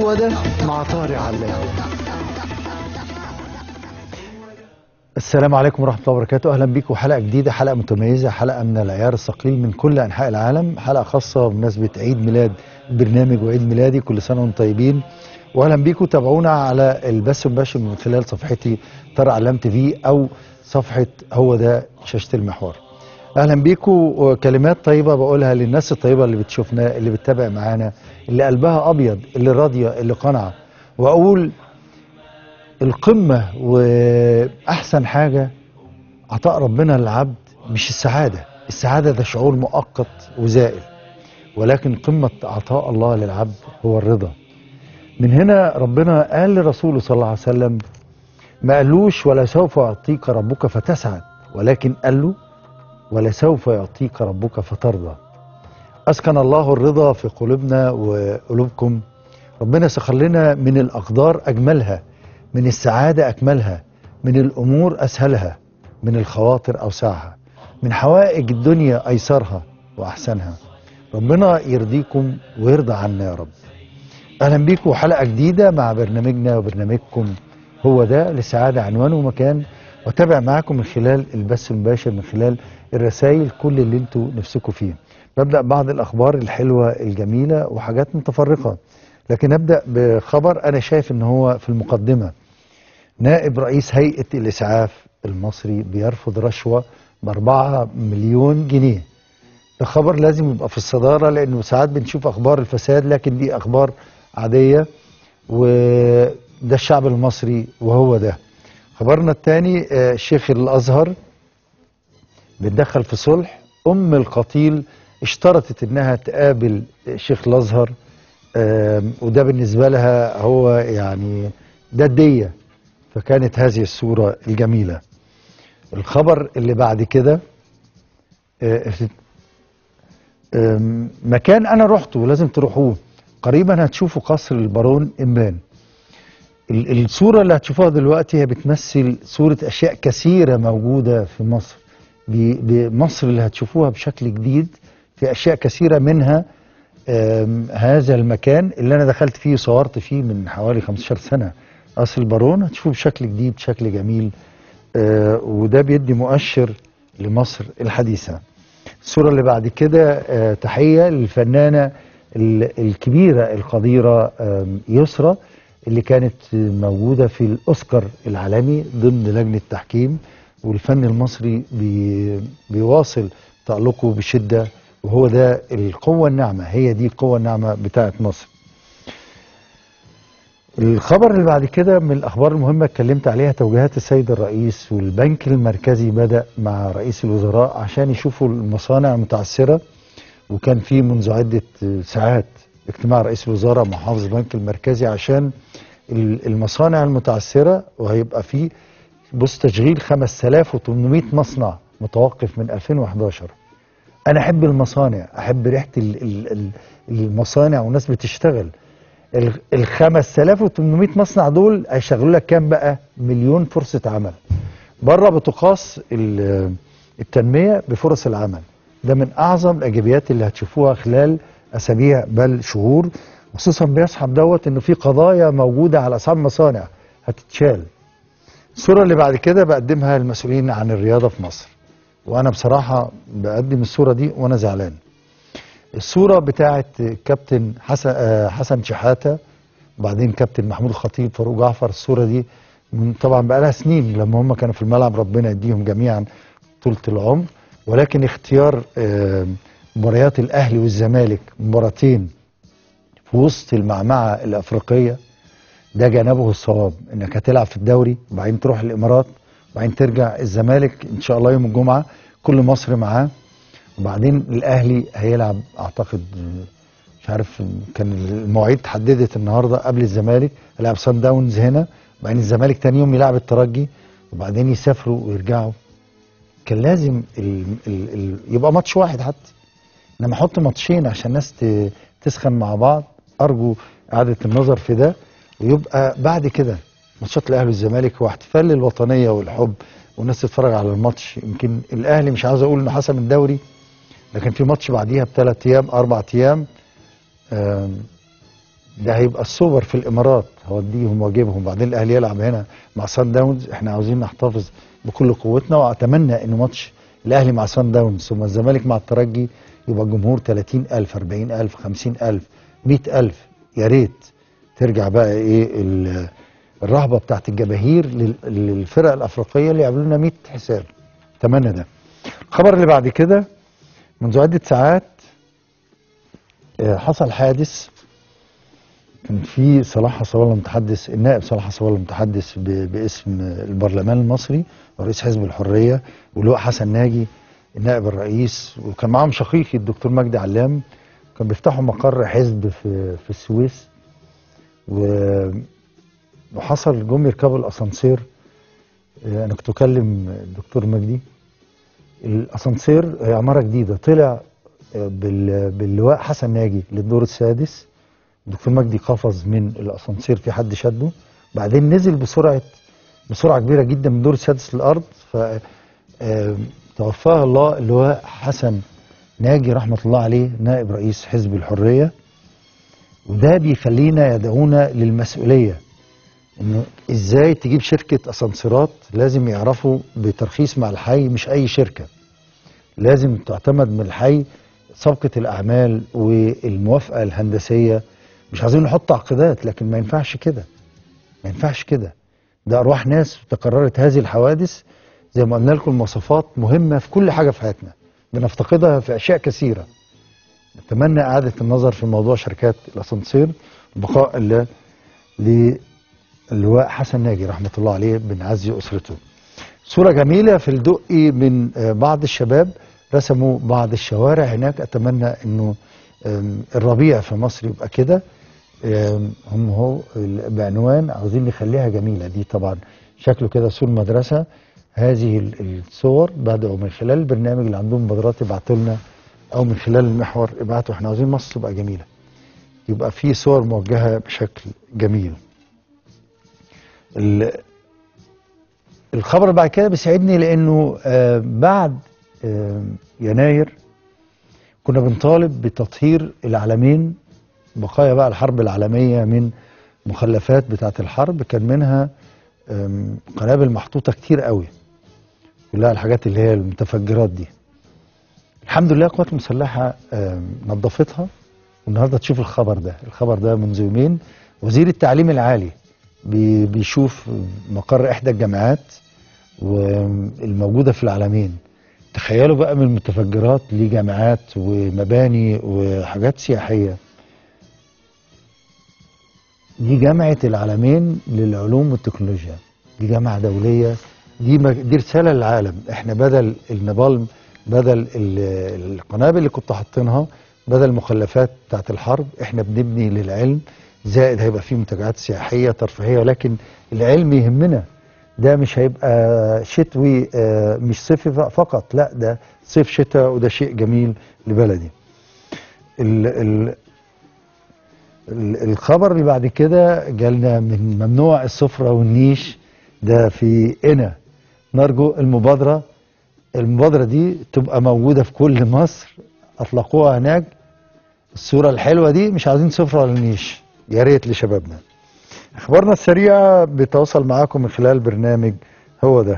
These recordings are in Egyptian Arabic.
هو ده مع طارق علام السلام عليكم ورحمة الله وبركاته أهلا بكم حلقة جديدة حلقة متميزة حلقة من العيار الثقيل من كل أنحاء العالم حلقة خاصة بمناسبة عيد ميلاد برنامج وعيد ميلادي كل سنة وانتم طيبين وأهلا بكم تابعونا على البث المباشر من خلال صفحتي طارق علام تي في أو صفحة هو ده شاشة المحور أهلا بكم وكلمات طيبة بقولها للناس الطيبة اللي بتشوفنا اللي بتتابع معانا اللي قلبها أبيض اللي راضية اللي قنعة وأقول القمة وأحسن حاجة عطاء ربنا للعبد مش السعادة السعادة ده شعور مؤقت وزائل ولكن قمة عطاء الله للعبد هو الرضا من هنا ربنا قال لرسوله صلى الله عليه وسلم ما قالوش ولا سوف يعطيك ربك فتسعد ولكن قال له ولا سوف يعطيك ربك فترضى أسكن الله الرضا في قلوبنا وقلوبكم ربنا سخر لنا من الأقدار أجملها من السعادة أكملها من الأمور أسهلها من الخواطر أوسعها من حوائج الدنيا أيسرها وأحسنها ربنا يرضيكم ويرضى عنا يا رب أهلا بيكم حلقة جديدة مع برنامجنا وبرنامجكم هو ده لسعادة عنوان ومكان وتابع معاكم من خلال البث المباشر من خلال الرسائل كل اللي انتوا نفسكم فيه ببدأ بعض الأخبار الحلوة الجميلة وحاجات متفرقة لكن أبدأ بخبر أنا شايف إن هو في المقدمة نائب رئيس هيئة الإسعاف المصري بيرفض رشوة بأربعة مليون جنيه ده خبر لازم يبقى في الصدارة لأنه ساعات بنشوف أخبار الفساد لكن دي أخبار عادية وده الشعب المصري وهو ده خبرنا الثاني شيخ الأزهر بتدخل في صلح أم القتيل اشترطت إنها تقابل شيخ الأزهر وده بالنسبة لها هو يعني ده الدية فكانت هذه الصورة الجميلة الخبر اللي بعد كده مكان أنا رحته لازم تروحوه قريبا هتشوفوا قصر البارون إمبان الصورة اللي هتشوفوها دلوقتي هي بتمثل صورة أشياء كثيرة موجودة في مصر بمصر اللي هتشوفوها بشكل جديد في أشياء كثيرة منها هذا المكان اللي أنا دخلت فيه وصورت فيه من حوالي 15 سنة قصر البارون هتشوفوه بشكل جديد بشكل جميل آه وده بيدي مؤشر لمصر الحديثة الصورة اللي بعد كده آه تحية للفنانة الكبيرة القديرة آه يسرى اللي كانت موجودة في الأوسكار العالمي ضمن لجنة تحكيم والفن المصري بي بيواصل تألقه بشدة وهو ده القوة الناعمة هي دي القوة الناعمة بتاعت مصر الخبر اللي بعد كده من الأخبار المهمة اتكلمت عليها توجيهات السيد الرئيس والبنك المركزي بدأ مع رئيس الوزراء عشان يشوفوا المصانع المتعثرة وكان في منذ عدة ساعات اجتماع رئيس الوزراء مع حافظ البنك المركزي عشان المصانع المتعثرة وهيبقى في بص تشغيل 5800 مصنع متوقف من 2011 انا احب المصانع احب ريحه المصانع والناس بتشتغل ال 5800 مصنع دول هيشغلوا لك كام بقى مليون فرصه عمل بره بتقاس التنميه بفرص العمل ده من اعظم الايجابيات اللي هتشوفوها خلال اسابيع بل شهور خصوصا بيصحب دوت انه في قضايا موجوده على اصحاب المصانع هتتشال الصوره اللي بعد كده بقدمها المسؤولين عن الرياضه في مصر وانا بصراحه بقدم الصوره دي وانا زعلان الصوره بتاعه كابتن حسن حسن شحاته وبعدين كابتن محمود الخطيب فاروق جعفر الصوره دي من طبعا بقى لها سنين لما هم كانوا في الملعب ربنا يديهم جميعا طولة العمر ولكن اختيار مباريات الاهلي والزمالك مباراتين في وسط المعمعه الافريقيه ده جانبه الصواب انك هتلعب في الدوري وبعدين تروح الامارات وبعدين ترجع الزمالك ان شاء الله يوم الجمعه كل مصر معاه وبعدين الاهلي هيلعب اعتقد مش عارف كان المواعيد اتحددت النهارده قبل الزمالك هيلعب سان داونز هنا وبعدين الزمالك تاني يوم يلعب الترجي وبعدين يسافروا ويرجعوا كان لازم ال ال ال يبقى ماتش واحد حتى انما احط ماتشين عشان الناس تسخن مع بعض ارجو اعاده النظر في ده ويبقى بعد كده ماتشات الاهلي والزمالك هو احتفال للوطنيه والحب والناس تتفرج على الماتش يمكن الاهلي مش عاوز اقول انه حسم الدوري لكن في ماتش بعديها بثلاث ايام اربع ايام ده هيبقى السوبر في الامارات هوديهم واجيبهم بعدين الاهلي يلعب هنا مع سان داونز احنا عاوزين نحتفظ بكل قوتنا واتمنى ان ماتش الاهلي مع سان داونز ثم الزمالك مع الترجي يبقى الجمهور 30000 40000 50000 100000 يا ريت ترجع بقى ايه ال- الرهبه بتاعت الجماهير لل- للفرق الافريقيه اللي يعملوا لنا 100 حساب اتمنى ده الخبر اللي بعد كده منذ عده ساعات آه، حصل حادث كان في صلاح حسب الله المتحدث النائب صلاح حسب الله المتحدث ب- باسم البرلمان المصري ورئيس حزب الحريه واللواء حسن ناجي النائب الرئيس وكان معاهم شقيقي الدكتور مجدي علام كان بيفتحوا مقر حزب في في السويس و- وحصل جم يركبوا الاسانسير آه، انا كنت بكلم الدكتور مجدي الاسانسير هي عماره جديده طلع آه، بال- باللواء حسن ناجي للدور السادس الدكتور مجدي قفز من الاسانسير في حد شده بعدين نزل بسرعه بسرعه كبيره جدا من الدور السادس للارض ف آه، توفاه الله اللواء حسن ناجي رحمه الله عليه نائب رئيس حزب الحريه وده بيخلينا يدعونا للمسؤوليه انه ازاي تجيب شركه اسانسيرات لازم يعرفوا بترخيص مع الحي مش اي شركه لازم تعتمد من الحي سابقه الاعمال والموافقه الهندسيه مش عايزين نحط تعقيدات لكن ما ينفعش كده ما ينفعش كده ده ارواح ناس تكررت هذه الحوادث زي ما قلنا لكم المواصفات مهمه في كل حاجه في حياتنا بنفتقدها في اشياء كثيره نتمنى اعاده النظر في موضوع شركات الاسانسير وبقاء الله للواء حسن ناجي رحمه الله عليه بنعزي اسرته صوره جميله في الدقي من آه، بعض الشباب رسموا بعض الشوارع هناك اتمنى انه آم، الربيع في مصر يبقى كده آم، هم هو ال- بعنوان عاوزين نخليها جميله دي طبعا شكله كده سور مدرسه هذه ال- الصور بدأوا من خلال البرنامج اللي عندهم مبادرات يبعتوا لنا او من خلال المحور ابعتوا احنا عاوزين مصر تبقى جميله يبقى في صور موجهه بشكل جميل ال- الخبر اللي بعد كده بيسعدني لانه آه، بعد آه، يناير كنا بنطالب بتطهير العالمين بقايا بقى الحرب العالميه من مخلفات بتاعه الحرب كان منها آم، قنابل محطوطه كتير قوي كلها الحاجات اللي هي المتفجرات دي الحمد لله القوات المسلحه آم، نظفتها والنهارده تشوف الخبر ده الخبر ده منذ يومين وزير التعليم العالي بي- بيشوف مقر احدى الجامعات والموجوده في العالمين تخيلوا بقى من المتفجرات لجامعات ومباني وحاجات سياحيه دي جامعه العالمين للعلوم والتكنولوجيا دي جامعه دوليه دي م- دي رساله للعالم احنا بدل النبالم بدل ال- القنابل اللي كنت حاطينها بدل المخلفات بتاعت الحرب احنا بنبني للعلم زائد هيبقى فيه منتجعات سياحيه ترفيهيه ولكن العلم يهمنا ده مش هيبقى شتوي آه، مش صيفي ف- فقط لا ده صيف شتاء وده شيء جميل لبلدي ال ال ال- الخبر اللي بعد كده جالنا من ممنوع السفرة والنيش ده في قنا نرجو المبادرة المبادرة دي تبقى موجودة في كل مصر أطلقوها هناك الصورة الحلوة دي مش عايزين سفرة ولا نيش يا ريت لشبابنا اخبارنا السريعه بتوصل معاكم من خلال برنامج هو ده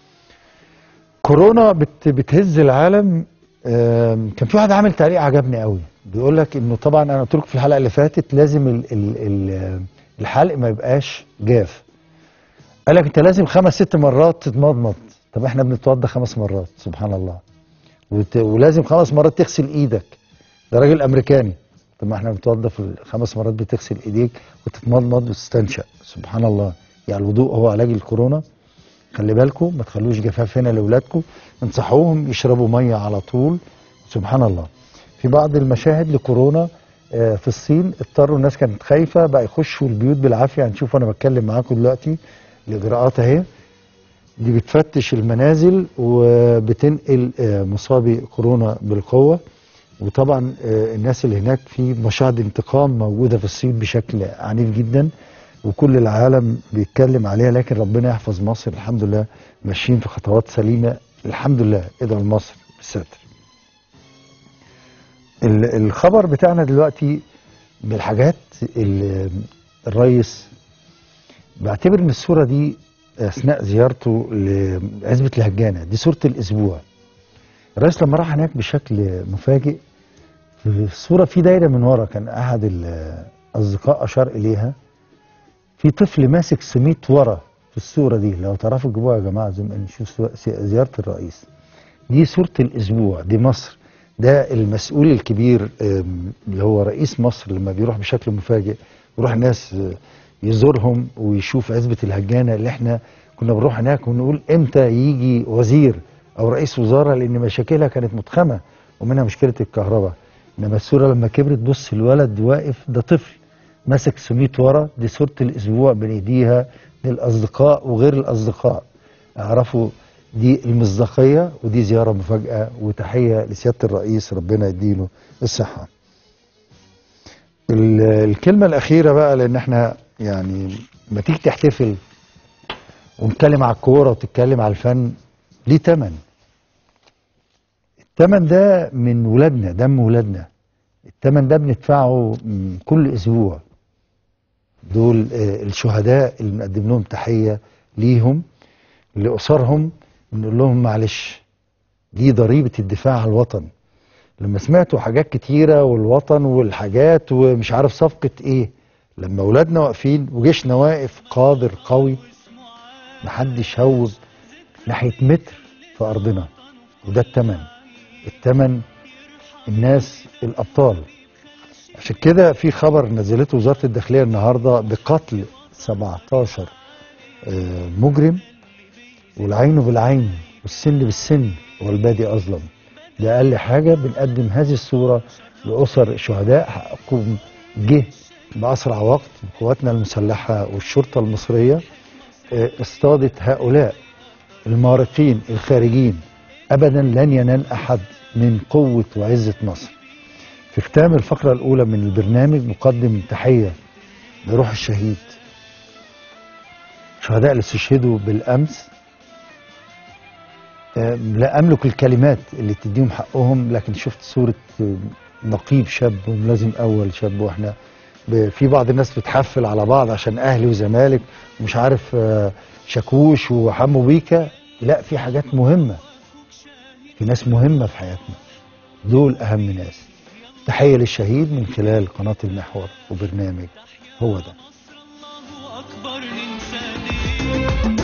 كورونا بت بتهز العالم آم، كان في واحد عامل تعليق عجبني قوي بيقول لك انه طبعا انا قلت لكم في الحلقه اللي فاتت لازم ال ال ال الحلق ما يبقاش جاف قال لك انت لازم خمس ست مرات تتمضمض طب احنا بنتوضى خمس مرات سبحان الله وت... ولازم خمس مرات تغسل ايدك ده راجل امريكاني طب ما احنا بنتوضى في الخمس مرات بتغسل ايديك وتتمضمض وتستنشق سبحان الله يعني الوضوء هو علاج الكورونا خلي بالكم ما تخلوش جفاف هنا لاولادكم انصحوهم يشربوا ميه على طول سبحان الله في بعض المشاهد لكورونا آه، في الصين اضطروا الناس كانت خايفه بقى يخشوا البيوت بالعافيه هنشوف انا بتكلم معاكم دلوقتي الاجراءات اهي دي بتفتش المنازل وبتنقل آه، مصابي كورونا بالقوه وطبعا آه، الناس اللي هناك في مشاهد انتقام موجوده في الصين بشكل عنيف جدا وكل العالم بيتكلم عليها لكن ربنا يحفظ مصر الحمد لله ماشيين في خطوات سليمه الحمد لله ادعوا لمصر بالستر. ال- الخبر بتاعنا دلوقتي من الحاجات اللي الرئيس بعتبر ان الصوره دي اثناء زيارته لعزبه الهجانه دي صوره الاسبوع الرئيس لما راح هناك بشكل مفاجئ في الصوره في دايره من ورا كان احد الاصدقاء اشار اليها في طفل ماسك سميت ورا في الصوره دي لو تعرفوا تجيبوها يا جماعه زي ما نشوف زياره الرئيس دي صوره الاسبوع دي مصر ده المسؤول الكبير آم، اللي هو رئيس مصر لما بيروح بشكل مفاجئ يروح الناس آه، يزورهم ويشوف عزبة الهجانة اللي احنا كنا بنروح هناك ونقول امتى يجي وزير او رئيس وزارة لان مشاكلها كانت متخمة ومنها مشكلة الكهرباء انما الصورة لما كبرت بص الولد واقف ده طفل ماسك سميت ورا دي صورة الاسبوع بنديها للاصدقاء وغير الاصدقاء اعرفوا دي المصداقية ودي زيارة مفاجأة وتحية لسيادة الرئيس ربنا يديله الصحة ال- الكلمة الأخيرة بقى لأن احنا يعني ما تيجي تحتفل ونتكلم على الكورة وتتكلم على الفن ليه تمن التمن ده من ولادنا دم ولادنا التمن ده بندفعه م- كل أسبوع دول آه، الشهداء اللي بنقدم لهم تحية ليهم لأسرهم بنقول لهم معلش دي ضريبة الدفاع عن الوطن لما سمعتوا حاجات كتيرة والوطن والحاجات ومش عارف صفقة ايه لما ولادنا واقفين وجيشنا واقف قادر قوي محدش هوب ناحية متر في أرضنا وده التمن التمن الناس الأبطال عشان كده في خبر نزلته وزارة الداخلية النهاردة بقتل 17 آه، مجرم والعين بالعين والسن بالسن والبادي أظلم ده أقل حاجة بنقدم هذه الصورة لأسر الشهداء حقكم جه بأسرع وقت قواتنا المسلحة والشرطة المصرية آه، اصطادت هؤلاء المارقين الخارجين أبدا لن ينال أحد من قوة وعزة مصر في ختام الفقرة الأولى من البرنامج نقدم تحية لروح الشهيد شهداء اللي استشهدوا بالأمس آه، لا أملك الكلمات اللي تديهم حقهم لكن شفت صورة آه، نقيب شاب وملازم أول شاب وإحنا ب- في بعض الناس بتحفل على بعض عشان أهلي وزمالك ومش عارف آه، شاكوش وحمو بيكا لا في حاجات مهمة في ناس مهمة في حياتنا دول أهم ناس تحية للشهيد من خلال قناة المحور وبرنامج هو ده الله أكبر إنساني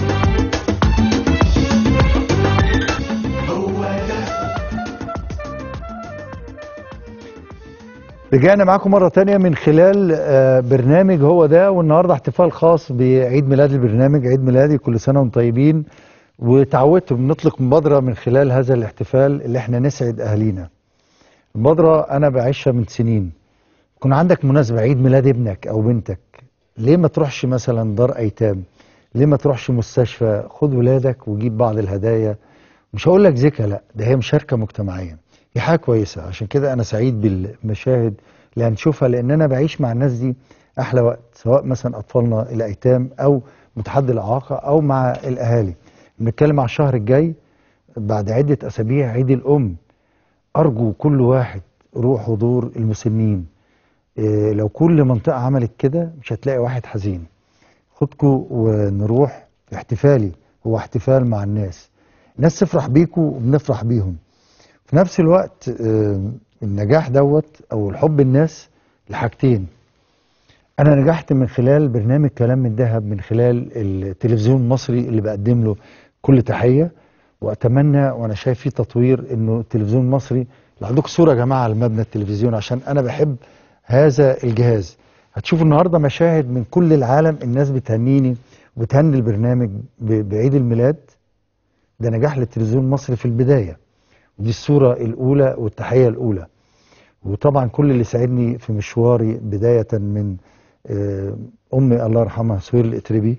رجعنا معاكم مرة تانية من خلال آه، برنامج هو ده والنهاردة احتفال خاص بعيد ميلاد البرنامج عيد ميلادي كل سنة وانتم طيبين وتعودت بنطلق مبادرة من خلال هذا الاحتفال اللي احنا نسعد أهالينا المبادرة أنا بعيشها من سنين يكون عندك مناسبة عيد ميلاد ابنك أو بنتك ليه ما تروحش مثلا دار أيتام ليه ما تروحش مستشفى خد ولادك وجيب بعض الهدايا مش هقول لك زكا لا ده هي مشاركة مجتمعية دي حاجة كويسة عشان كده أنا سعيد بالمشاهد اللي هنشوفها لأن أنا بعيش مع الناس دي أحلى وقت سواء مثلا أطفالنا الأيتام أو متحدي الإعاقة أو مع الأهالي بنتكلم على الشهر الجاي بعد عدة أسابيع عيد الأم أرجو كل واحد روح حضور المسنين إيه لو كل منطقة عملت كده مش هتلاقي واحد حزين خدكوا ونروح احتفالي هو احتفال مع الناس الناس تفرح بيكوا وبنفرح بيهم في نفس الوقت آه، النجاح دوت او الحب الناس لحاجتين انا نجحت من خلال برنامج كلام من ذهب من خلال التلفزيون المصري اللي بقدم له كل تحيه واتمنى وانا شايف فيه تطوير انه التلفزيون المصري اللي عندكم صوره يا جماعه على مبنى التلفزيون عشان انا بحب هذا الجهاز هتشوفوا النهارده مشاهد من كل العالم الناس بتهنيني وبتهني البرنامج ب- بعيد الميلاد ده نجاح للتلفزيون المصري في البدايه ودي الصورة الأولى والتحية الأولى وطبعا كل اللي ساعدني في مشواري بداية من آه، أمي الله يرحمها سهير الإتربي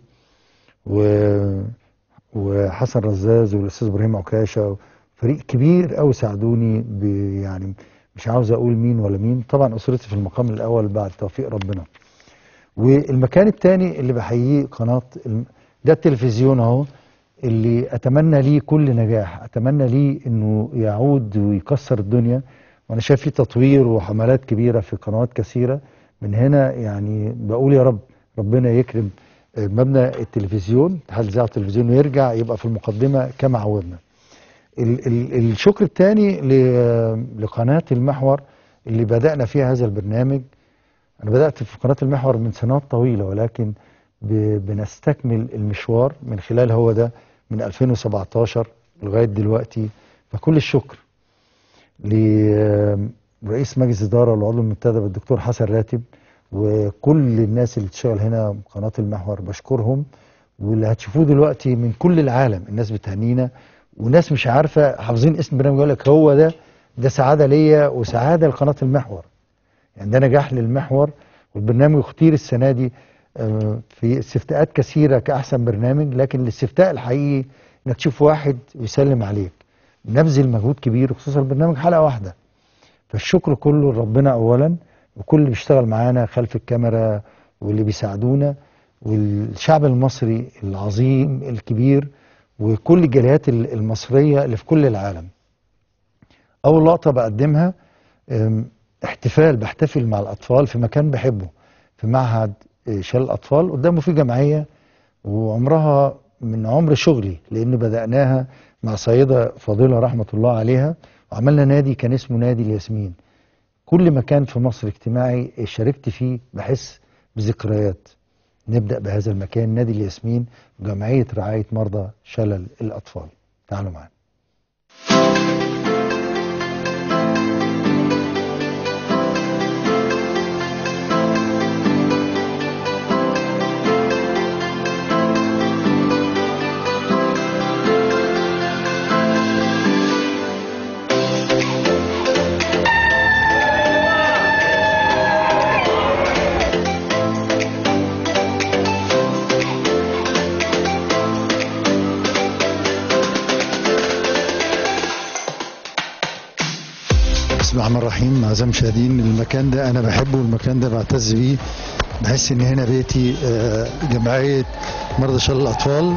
و- وحسن رزاز والأستاذ إبراهيم عكاشة فريق كبير قوي ساعدوني ب- يعني مش عاوز أقول مين ولا مين طبعا أسرتي في المقام الأول بعد توفيق ربنا والمكان الثاني اللي بحييه قناة الم- ده التلفزيون اهو اللي اتمنى ليه كل نجاح اتمنى ليه انه يعود ويكسر الدنيا وانا شايف فيه تطوير وحملات كبيرة في قنوات كثيرة من هنا يعني بقول يا رب ربنا يكرم آه، مبنى التلفزيون اتحاد الاذاعه والتلفزيون ويرجع يبقى في المقدمه كما عودنا. ال ال الشكر الثاني لقناه المحور اللي بدانا فيها هذا البرنامج انا بدات في قناه المحور من سنوات طويله ولكن ب- بنستكمل المشوار من خلال هو ده من 2017 لغايه دلوقتي فكل الشكر لرئيس مجلس الاداره والعضو المنتدب الدكتور حسن راتب وكل الناس اللي بتشتغل هنا قناه المحور بشكرهم واللي هتشوفوه دلوقتي من كل العالم الناس بتهنينا وناس مش عارفه حافظين اسم البرنامج يقول لك هو ده ده سعاده ليا وسعاده لقناه المحور يعني ده نجاح للمحور والبرنامج اختير السنه دي آه، في استفتاءات كثيره كاحسن برنامج لكن الاستفتاء الحقيقي انك تشوف واحد ويسلم عليك بنبذل مجهود كبير خصوصا البرنامج حلقه واحده فالشكر كله لربنا اولا وكل اللي بيشتغل معانا خلف الكاميرا واللي بيساعدونا والشعب المصري العظيم الكبير وكل الجاليات ال- المصريه اللي في كل العالم. اول لقطه بقدمها أم، احتفال بحتفل مع الاطفال في مكان بحبه في معهد آه، شلال الاطفال قدامه في جمعيه وعمرها من عمر شغلي لان بداناها مع سيده فاضله رحمه الله عليها وعملنا نادي كان اسمه نادي الياسمين كل مكان في مصر اجتماعي شاركت فيه بحس بذكريات نبدا بهذا المكان نادي الياسمين وجمعيه رعايه مرضى شلل الاطفال تعالوا معانا بسم الله الرحمن الرحيم اعزائي المشاهدين المكان ده انا بحبه والمكان ده بعتز بيه بحس ان هنا بيتي آه، جمعيه مرضى شلل الاطفال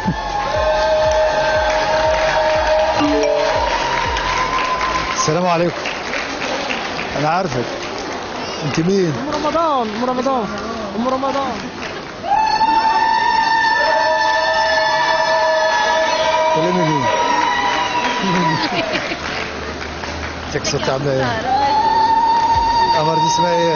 السلام عليكم انا عارفك انت مين ام رمضان ام رمضان ام رمضان كلمي مين ازيك ست عامله ايه قمر دي اسمها ايه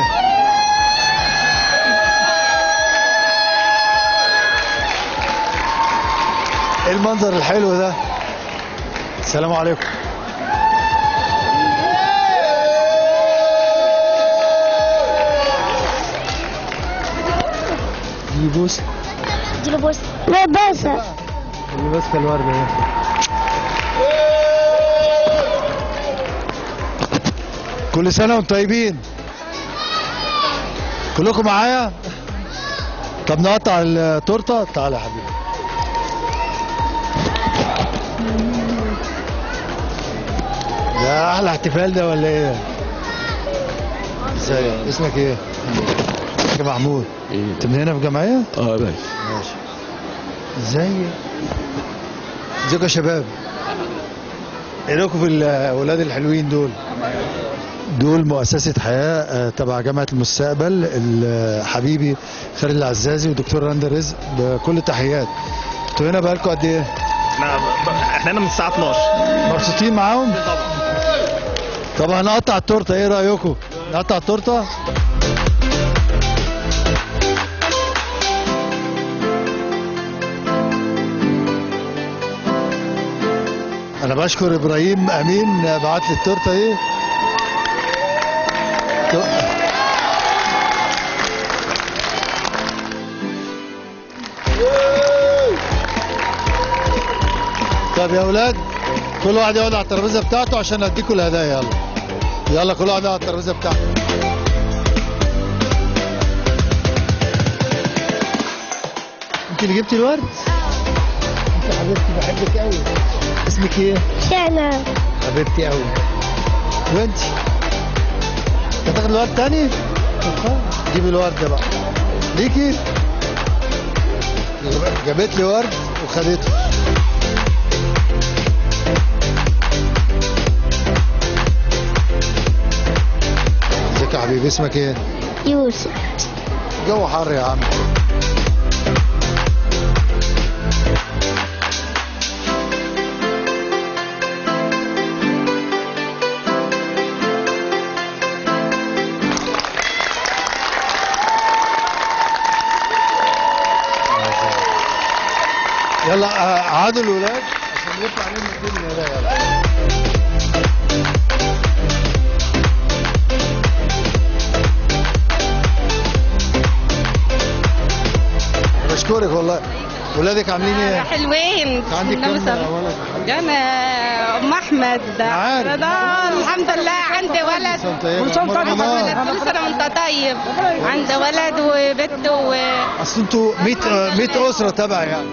ايه المنظر الحلو ده السلام عليكم دي بوس اديله بوس لا بس اللي ماسكه الورده ده كل سنه وانتم طيبين كلكم معايا طب نقطع التورته تعالى يا حبيبي ده احلى احتفال ده ولا ايه ازيك اسمك ايه اسمك محمود انت من هنا في جمعيه اه بس ماشي ازاي ازيكم يا شباب ايه رايكم في الاولاد الحلوين دول دول مؤسسة حياة آه، تبع جامعة المستقبل ال- حبيبي خالد العزازي ودكتور رندا رزق بكل تحيات انتوا هنا بقالكم قد ايه؟ احنا احنا هنا من الساعه 12 مبسوطين معاهم؟ طب هنقطع التورته ايه رايكم؟ نقطع التورته؟ انا بشكر ابراهيم امين بعت لي التورته ايه تو- طب يا اولاد كل واحد يقعد على الترابيزه بتاعته عشان اديكم الهدايا يلا يلا كل واحد يقعد على الترابيزه بتاعته انت اللي جبتي الورد انت حبيبتي بحبك قوي اسمك ايه شعنا حبيبتي قوي وانت هتاخد الورد تاني طب خلاص، جيبي الورد ده بقى ليكي جابت لي ورد وخدته ازيك يا حبيبي اسمك ايه يوسف جو حر يا عم يلا آه، عادوا الولاد عشان يطلع لنا الدنيا ده يلا بشكرك والله ولادك عاملين ايه؟ حلوين عندك كم ولد؟ انا ام احمد عارف. رمضان الحمد لله عندي ولد سنة طيبة. كل سنة وأنت طيب. كل سنه وانت طيب عندي ولد وبنت و اصل انتوا 100 آه، 100 اسره تبع يعني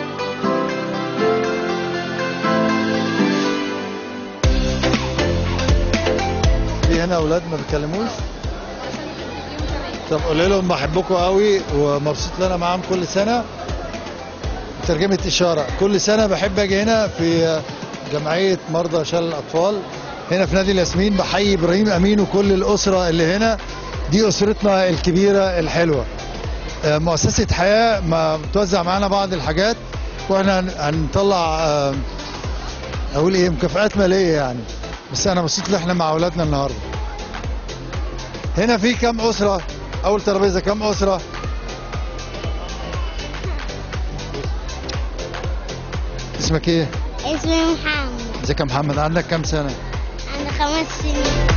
في هنا اولاد ما بيتكلموش طب قول لهم بحبكم قوي ومبسوط ان انا معاهم كل سنه ترجمه اشاره كل سنه بحب اجي هنا في جمعيه مرضى شلل الاطفال هنا في نادي الياسمين بحيي ابراهيم امين وكل الاسره اللي هنا دي اسرتنا الكبيره الحلوه آه، مؤسسة حياة ما بتوزع معانا بعض الحاجات واحنا هن- هنطلع آه، اقول ايه مكافآت مالية يعني بس انا مبسوط ان احنا مع اولادنا النهارده هنا في كم اسرة اول ترابيزة كم اسرة اسمك ايه اسمي محمد ازيك يا محمد عندك كم سنة عندي خمس سنين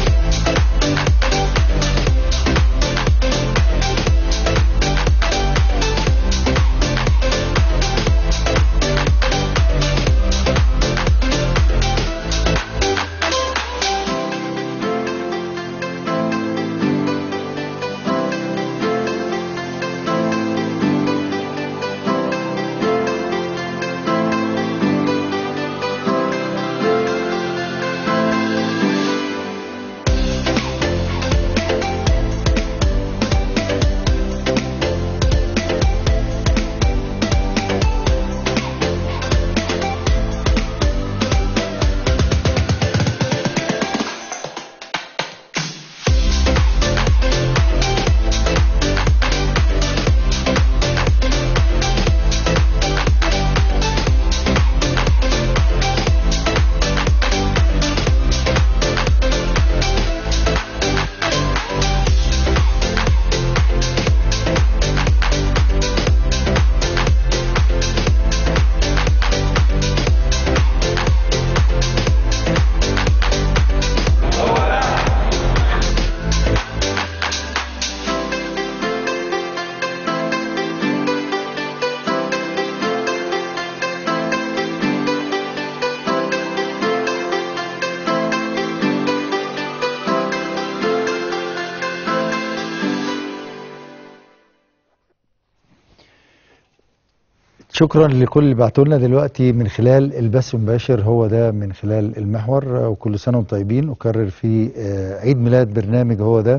شكرا لكل اللي بعتوا لنا دلوقتي من خلال البث المباشر هو ده من خلال المحور آه، وكل سنه وانتم طيبين اكرر في آه، عيد ميلاد برنامج هو ده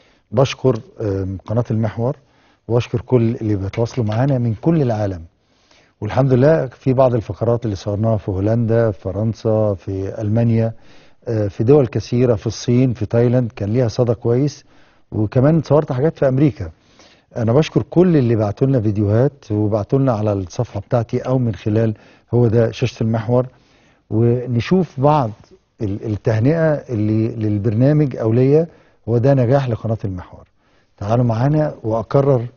بشكر آه، قناه المحور واشكر كل اللي بيتواصلوا معانا من كل العالم والحمد لله في بعض الفقرات اللي صورناها في هولندا في فرنسا في المانيا آه، في دول كثيره في الصين في تايلاند كان ليها صدى كويس وكمان صورت حاجات في امريكا انا بشكر كل اللي بعتوا لنا فيديوهات وبعتوا لنا على الصفحه بتاعتي او من خلال هو ده شاشه المحور ونشوف بعض ال- التهنئه اللي للبرنامج او ليا هو ده نجاح لقناه المحور تعالوا معانا واكرر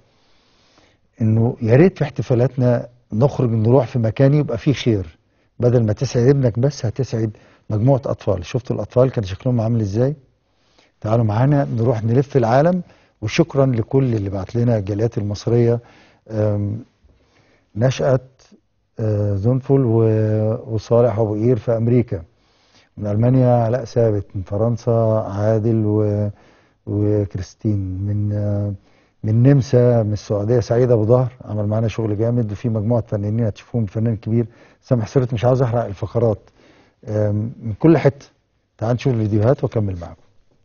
انه يا ريت في احتفالاتنا نخرج نروح في مكان يبقى فيه خير بدل ما تسعد ابنك بس هتسعد مجموعه اطفال شفتوا الاطفال كان شكلهم عامل ازاي تعالوا معانا نروح نلف العالم وشكرا لكل اللي بعت لنا الجاليات المصريه أم، نشأت آه، زنفل و- وصالح ابو قير في امريكا من المانيا علاء ثابت من فرنسا عادل و... وكريستين من آه، من النمسا من السعوديه سعيد ابو ظهر عمل معانا شغل جامد وفي مجموعه فنانين هتشوفوهم فنان كبير سامح سرت مش عاوز احرق الفقرات آم، من كل حته تعال نشوف الفيديوهات واكمل معاكم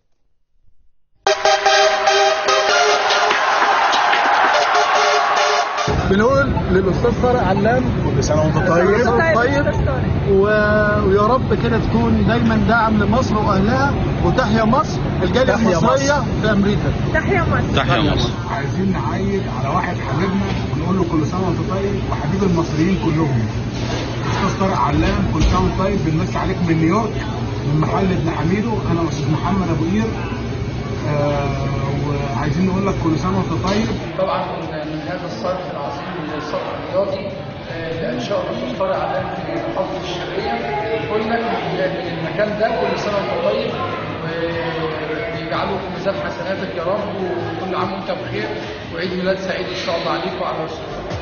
بنقول للاستاذ طارق علام كل سنه وانت طيب طيب و... ويا رب كده تكون دايما داعم لمصر واهلها وتحيا مصر الجاليه المصريه في امريكا تحيا مصر عايزين نعيد على واحد حبيبنا ونقول له كل سنه وانت طيب وحبيب المصريين كلهم استاذ طارق علام كل سنه وانت طيب بنمسي عليك من نيويورك من محل ابن حميدو انا استاذ محمد ابو قير آه وعايزين نقول لك كل سنه وانت طيب طبعا من هذا الصرح العظيم للصرح الرياضي آه، لانشاء الاستاذ طارق علام في محافظه الشرقيه قلنا من المكان ده كل سنه وانت طيب ويجعله في ميزان حسناتك يا رب وكل عام وانت بخير وعيد ميلاد سعيد ان شاء الله عليك وعلى رسول الله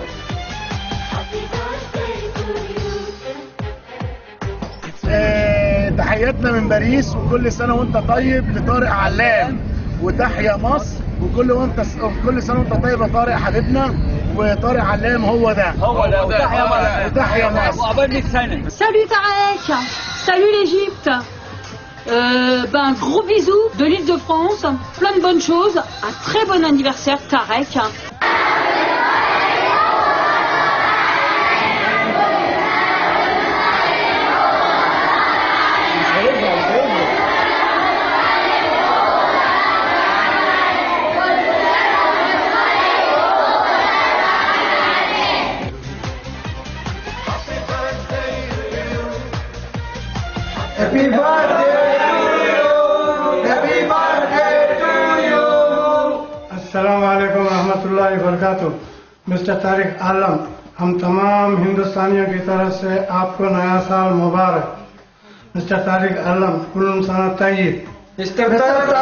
آه، تحياتنا من باريس وكل سنه وانت طيب لطارق علام وتحيا مصر وكل وانت كل سنه وانت طيب يا طارق حبيبنا وطارق علام هو ده هو ده وتحيا مصر وتحيا مصر Salut Tarek Salut l'Égypte euh, ben, un gros bisou de l'île de France, plein de bonnes choses, un très bon anniversaire Tarek. अस्सलाम वालेकुम रहमतुल्लाहि वबरकातुह मिस्टर तारिक आलम हम तमाम हिंदुस्तानियों की तरफ से आपको नया साल मुबारक मिस्टर तारिक आलम कुल Sana Tayyab mister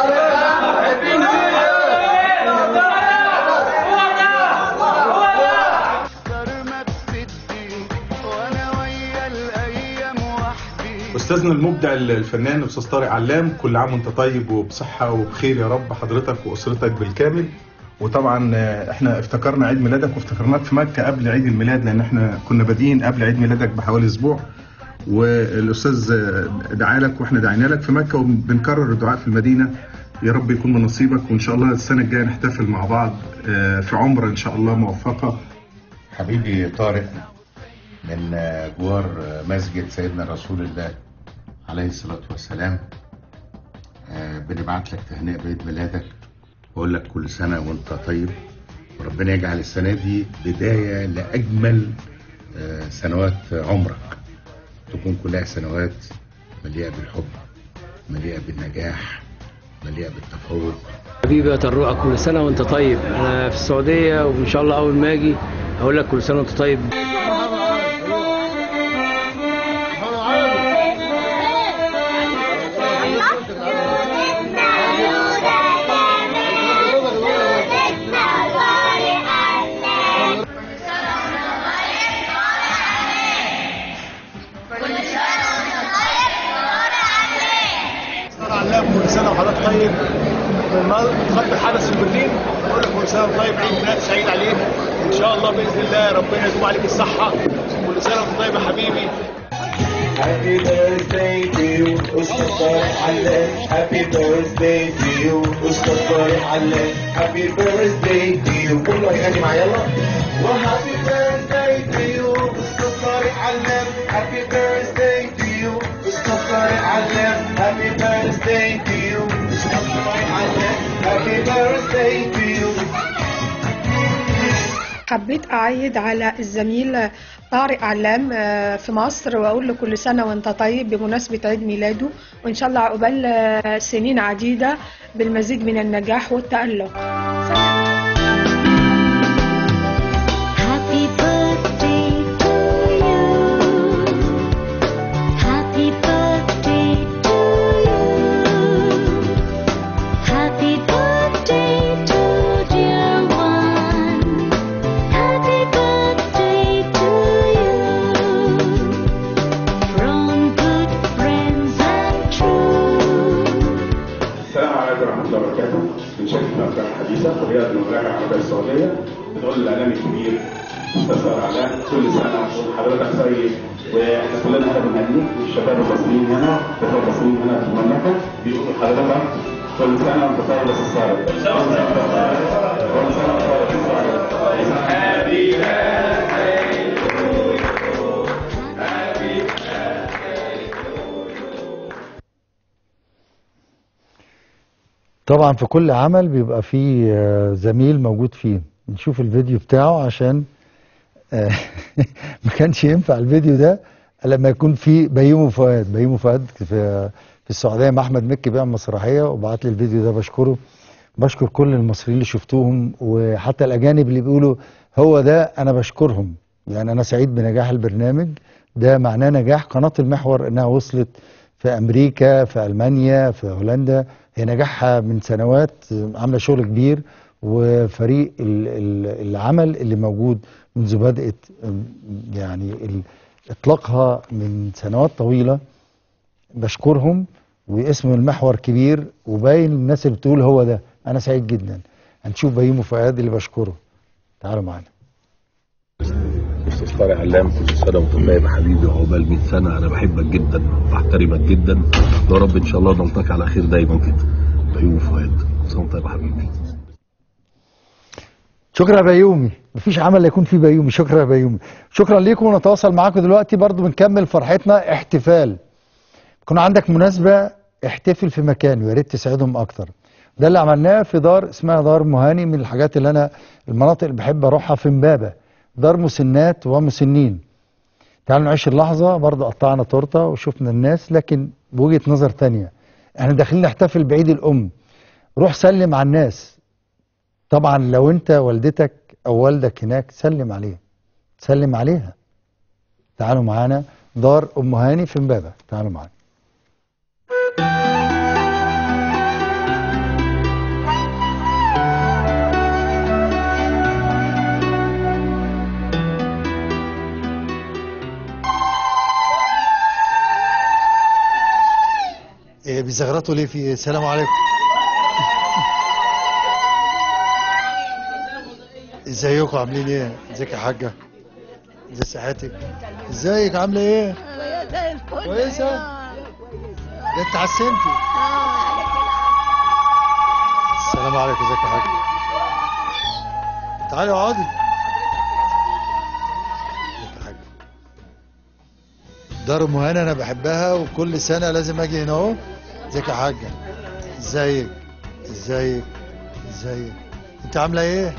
استاذنا المبدع الفنان الاستاذ طارق علام كل عام وانت طيب وبصحه وبخير يا رب حضرتك واسرتك بالكامل وطبعا آه، احنا افتكرنا عيد ميلادك وافتكرناك في مكه قبل عيد الميلاد لان احنا كنا بادئين قبل عيد ميلادك بحوالي اسبوع والاستاذ آه، دعالك واحنا دعينا لك في مكه وبنكرر الدعاء في المدينه يا رب يكون من نصيبك وان شاء الله السنه الجايه نحتفل مع بعض آه، في عمره ان شاء الله موفقه حبيبي طارق من جوار مسجد سيدنا رسول الله عليه الصلاة والسلام آه، بنبعت لك تهنئة بعيد ميلادك وأقول لك كل سنة وأنت طيب وربنا يجعل السنة دي بداية لأجمل آه، سنوات عمرك تكون كلها سنوات مليئة بالحب مليئة بالنجاح مليئة بالتفوق حبيبي يا طروقه كل سنه وانت طيب انا في السعوديه وان شاء الله اول ما اجي هقول لك كل سنه وانت طيب طارق علام كل سنه وحضرتك طيب خط الحدث في برلين بقول لك كل سنه وانت طيب عيد ميلاد سعيد عليك ان شاء الله باذن الله ربنا يدوم عليك الصحه كل سنه وانت طيب يا حبيبي Happy birthday to you أستاذ طارق علام Happy birthday to you أستاذ طارق علام Happy birthday to you كله يغني معايا يلا و Happy birthday to you أستاذ طارق علام Happy birthday to you أستاذ طارق علام Happy birthday to you أستاذ طارق علام Happy birthday to you حبيت أعيد على الزميل طارق علام آه، في مصر وأقول له كل سنة وأنت طيب بمناسبة عيد ميلاده وإن شاء الله عقبال آه، سنين عديدة بالمزيد من النجاح والتألق Happy birthday to you. Happy birthday to you. Happy birthday to dear one. Happy birthday to you. From good friends and true. السلام عليكم ورحمة الله وبركاته. بنشارك في أفكار حديثة ورياض المملكة العربية السعودية بتقول للإعلام الكبير أستاذ طارق علاء كل سنة وحضرتك طيب وإحنا كلنا هنا بنهنيك والشباب المصريين هنا والشباب المصريين هنا في المملكة بيقولوا لحضرتك كل سنة وأنت طيب يا أستاذ طارق. كل سنة وأنت طيب. كل سنة وأنت طيب يا أستاذ طارق. Happy birthday to you. Happy birthday to you. طبعا في كل عمل بيبقى فيه آه، زميل موجود فيه نشوف الفيديو بتاعه عشان آه، ما كانش ينفع الفيديو ده إلا لما يكون في بيومي فؤاد بيومي فؤاد في في السعوديه مع احمد مكي بيعمل مسرحيه وبعت لي الفيديو ده بشكره بشكر كل المصريين اللي شفتوهم وحتى الاجانب اللي بيقولوا هو ده انا بشكرهم يعني انا سعيد بنجاح البرنامج ده معناه نجاح قناه المحور انها وصلت في امريكا في المانيا في هولندا هي نجاحها من سنوات عامله شغل كبير وفريق ال- ال- العمل اللي موجود منذ بدات يعني ال- اطلاقها من سنوات طويله بشكرهم واسم المحور كبير وباين الناس اللي بتقول هو ده انا سعيد جدا هنشوف بيومي فؤاد اللي بشكره تعالوا معانا استاذ طارق علام كل سنه وانت طيب يا حبيبي وعقبال 100 سنه انا بحبك جدا وبحترمك جدا يا رب ان شاء الله نلتقي على خير دايما كده بيومي فؤاد كل سنه وانت طيب يا حبيبي شكرا يا بيومي مفيش عمل يكون فيه بيومي شكرا يا بيومي شكرا ليكم ونتواصل معاكم دلوقتي برضو بنكمل فرحتنا احتفال يكون عندك مناسبة احتفل في مكان ويا ريت تساعدهم اكتر ده اللي عملناه في دار اسمها دار مهاني من الحاجات اللي انا المناطق اللي بحب اروحها في امبابة دار مسنات ومسنين تعالوا نعيش اللحظة برضو قطعنا تورتة وشفنا الناس لكن بوجهة نظر تانية احنا داخلين نحتفل بعيد الام روح سلم على الناس طبعا لو انت والدتك او والدك هناك سلم عليه سلم عليها تعالوا معانا دار ام هاني في امبابه تعالوا معانا إيه بيزغرطوا ليه في السلام عليكم ازيكم عاملين ايه ازيك يا حاجه ازي صحتك ازيك عامله ايه زي الفل كويسة؟ ده انت حسنتي السلام عليكم ازيك يا حاج تعالي اقعدي ازيك يا حاج دار ام هاني انا بحبها وكل سنه لازم اجي هنا اهو ازيك يا حاجه ازيك ازيك ازيك انت عامله ايه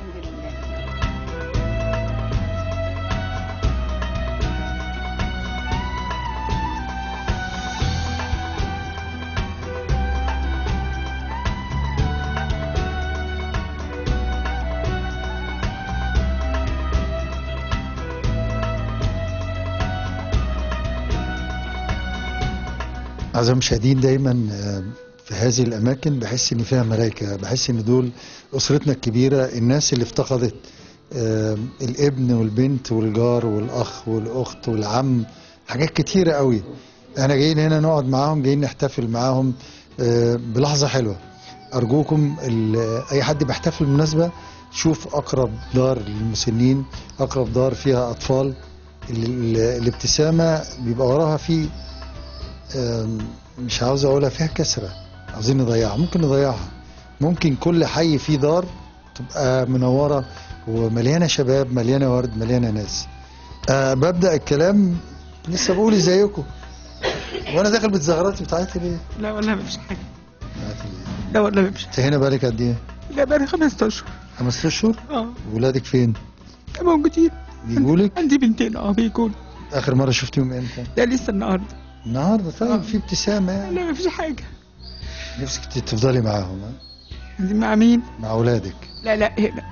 أعزائي المشاهدين دايما آه، في هذه الأماكن بحس إن فيها ملائكة بحس إن دول أسرتنا الكبيرة الناس اللي افتقدت آه، الابن والبنت والجار والأخ والأخت والعم حاجات كتيرة قوي احنا جايين هنا نقعد معاهم جايين نحتفل معاهم آه، بلحظة حلوة أرجوكم ال- أي حد بيحتفل بمناسبة شوف أقرب دار للمسنين أقرب دار فيها أطفال ال- ال- الابتسامة بيبقى وراها في آم، مش عاوز اقولها فيها كسره عاوزين نضيعها ممكن نضيعها ممكن كل حي فيه دار تبقى منوره ومليانه شباب مليانه ورد مليانه ناس أه ببدا الكلام لسه بقول ازيكم وانا داخل بالزغرات بتاعتي ليه؟ لا والله مفيش حاجة لا والله مفيش انت هنا بقالك قد ايه؟ لا بقالي خمس اشهر خمس اشهر؟ اه ولادك فين؟ موجودين بيجولك؟ عندي بنتين اه بيجون اخر مره شفتيهم امتى؟ ده لسه النهارده النهارده طيب في ابتسامه يعني لا مفيش حاجة نفسك تفضلي معاهم ها؟ دي مع مين؟ مع اولادك لا لا هنا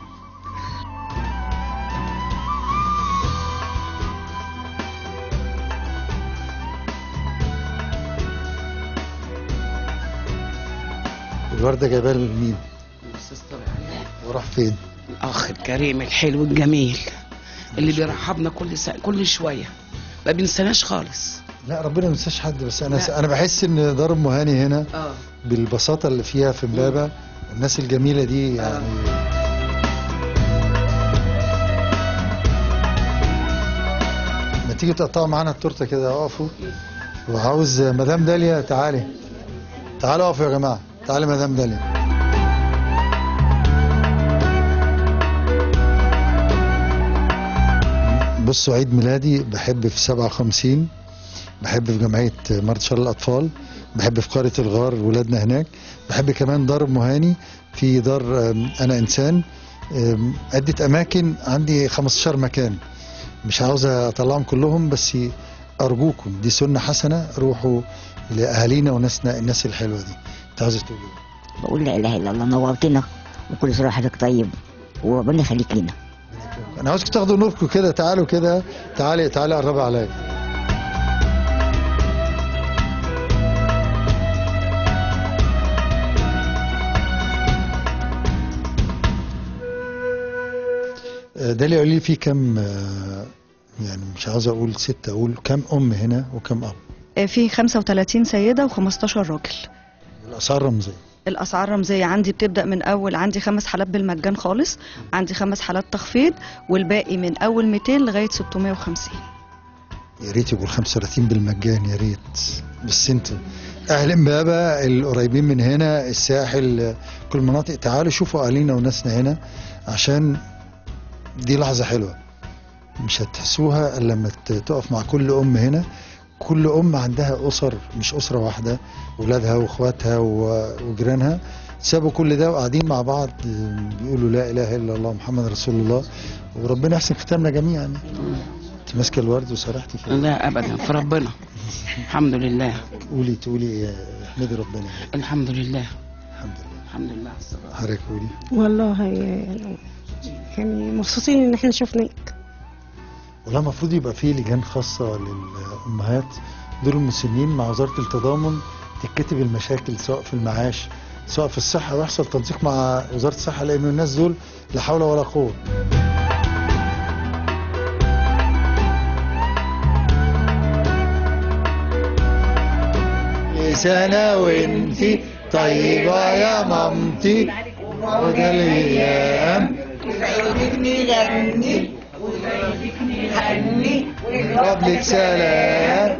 الورده جايباها لمين؟ الاستاذ طارق علام وراح فين؟ الاخ الكريم الحلو الجميل اللي بيرحبنا كل سنة كل شويه ما بينساناش خالص لا ربنا ما ينساش حد بس انا لا. انا بحس ان دار ام هاني هنا اه بالبساطه اللي فيها في امبابه الناس الجميله دي يعني ما تيجي تقطعوا معانا التورته كده اقفوا وعاوز مدام داليا تعالي تعالوا اقفوا يا جماعه تعالي مدام داليا بصوا عيد ميلادي بحب في 57 بحب في جمعية مرض شلل الأطفال بحب في قرية الغار ولادنا هناك بحب كمان دار أم هاني في دار آم، أنا إنسان آم، عدة أماكن عندي 15 مكان مش عاوز أطلعهم كلهم بس أرجوكم دي سنة حسنة روحوا لأهالينا وناسنا الناس الحلوة دي أنت عاوز تقول إيه؟ بقول لا اله الا الله نورتنا وكل سنه وحضرتك طيب وربنا يخليك لينا انا عاوزكم تاخدوا نوركم كده تعالوا كده تعالي تعالي قربي عليا آه، داليا قولي لي في كم آه، يعني مش عاوز اقول ستة اقول كم ام هنا وكم اب في 35 سيدة و15 راجل الاسعار رمزية الأسعار رمزية عندي بتبدأ من أول عندي خمس حالات بالمجان خالص عندي خمس حالات تخفيض والباقي من أول 200 لغاية 650 يا ريت يبقوا ال 35 بالمجان يا ريت بس انتوا اهل امبابه القريبين من هنا الساحل كل المناطق تعالوا شوفوا اهالينا وناسنا هنا عشان دي لحظه حلوه مش هتحسوها الا لما ت- تقف مع كل ام هنا كل ام عندها اسر مش اسره واحده ولادها واخواتها و- وجيرانها سابوا كل ده وقاعدين مع بعض آه، بيقولوا لا اله الا الله محمد رسول الله وربنا يحسن ختامنا جميعا انت ماسكه الورد وسرحتي فيه لا ابدا في ربنا الحمد لله قولي تقولي آه، احمدي ربنا الحمد لله الحمد لله الحمد لله على الصلاة. حضرتك قولي والله يعني يعني مبسوطين ان احنا شفناك والله المفروض يبقى في لجان خاصة للأمهات دول المسنين مع وزارة التضامن تتكتب المشاكل سواء في المعاش سواء في الصحة ويحصل تنسيق مع وزارة الصحة لأن الناس دول لا حول ولا قوة سنة وانتي طيبة يا مامتي وده الأيام نغني نغني قبلك سلام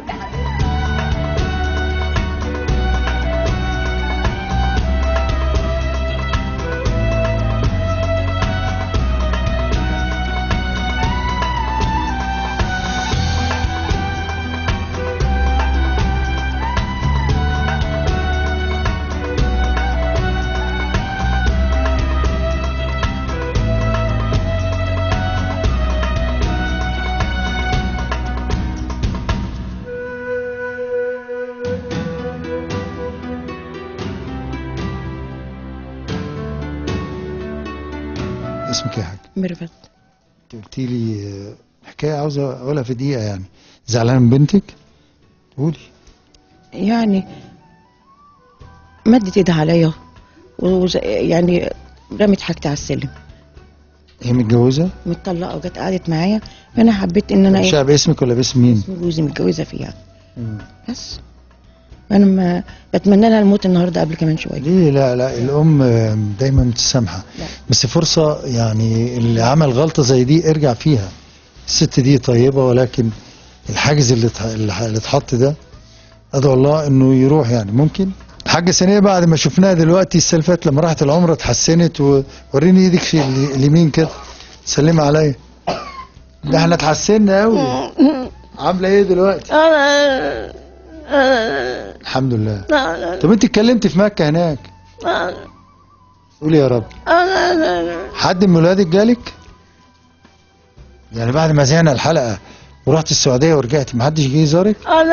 اسمك ايه يا حاج؟ ميرفت انت قلتي لي آه، حكاية عاوزة أقولها في دقيقة يعني زعلانة من بنتك؟ قولي يعني مدت ايدها عليا وز- يعني رمت حاجتي على السلم هي متجوزة؟ متطلقه وجت قعدت معايا فانا حبيت ان انا مش ايه باسمك ولا باسم مين؟ اسم جوزي متجوزه فيها انا ما بتمنى لها الموت النهارده قبل كمان شويه ليه لا لا الأم آه، دايما متسامحة لا. بس فرصة يعني اللي عمل غلطة زي دي ارجع فيها الست دي طيبة ولكن الحاجز اللي اتح- اللي اتحط ده أدعو الله إنه يروح يعني ممكن الحاجة سنية بعد ما شفناها دلوقتي السنة اللي فاتت لما راحت العمرة اتحسنت ووريني ايدك في ال- اليمين كده سلمي عليا ده احنا اتحسنا قوي عاملة ايه دلوقتي؟ الحمد لله طب انت اتكلمتي في مكة هناك قولي يا رب حد من ولادك جالك؟ يعني بعد ما زعنا الحلقة ورحت السعودية ورجعتي محدش جه يزارك؟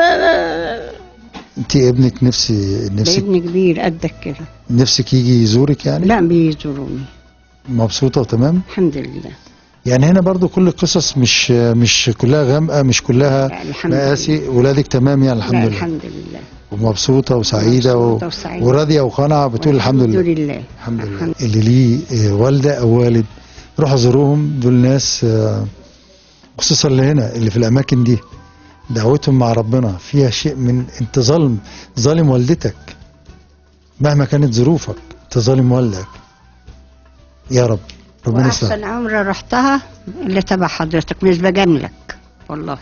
انت ابنك نفسي نفسك ابن كبير قدك كده نفسك يجي يزورك يعني؟ لا بيزوروني مبسوطة وتمام؟ الحمد لله يعني هنا برضو كل القصص مش مش كلها غامقة مش كلها الحمد لله. مقاسي ولادك تمام يعني الحمد لا لله الحمد لله ومبسوطة وسعيدة و... مبسوطة وسعيدة. وراضية وقنعة بتقول الحمد لله الحمد لله الحمد لله اللي ليه آه، والدة أو والد روحوا زوروهم دول ناس آه، خصوصا اللي هنا اللي في الأماكن دي دعوتهم مع ربنا فيها شيء من انت ظالم ظالم والدتك مهما كانت ظروفك انت ظالم والدك يا رب ربنا يسلمك واحسن عمره رحتها اللي تبع حضرتك مش بجاملك والله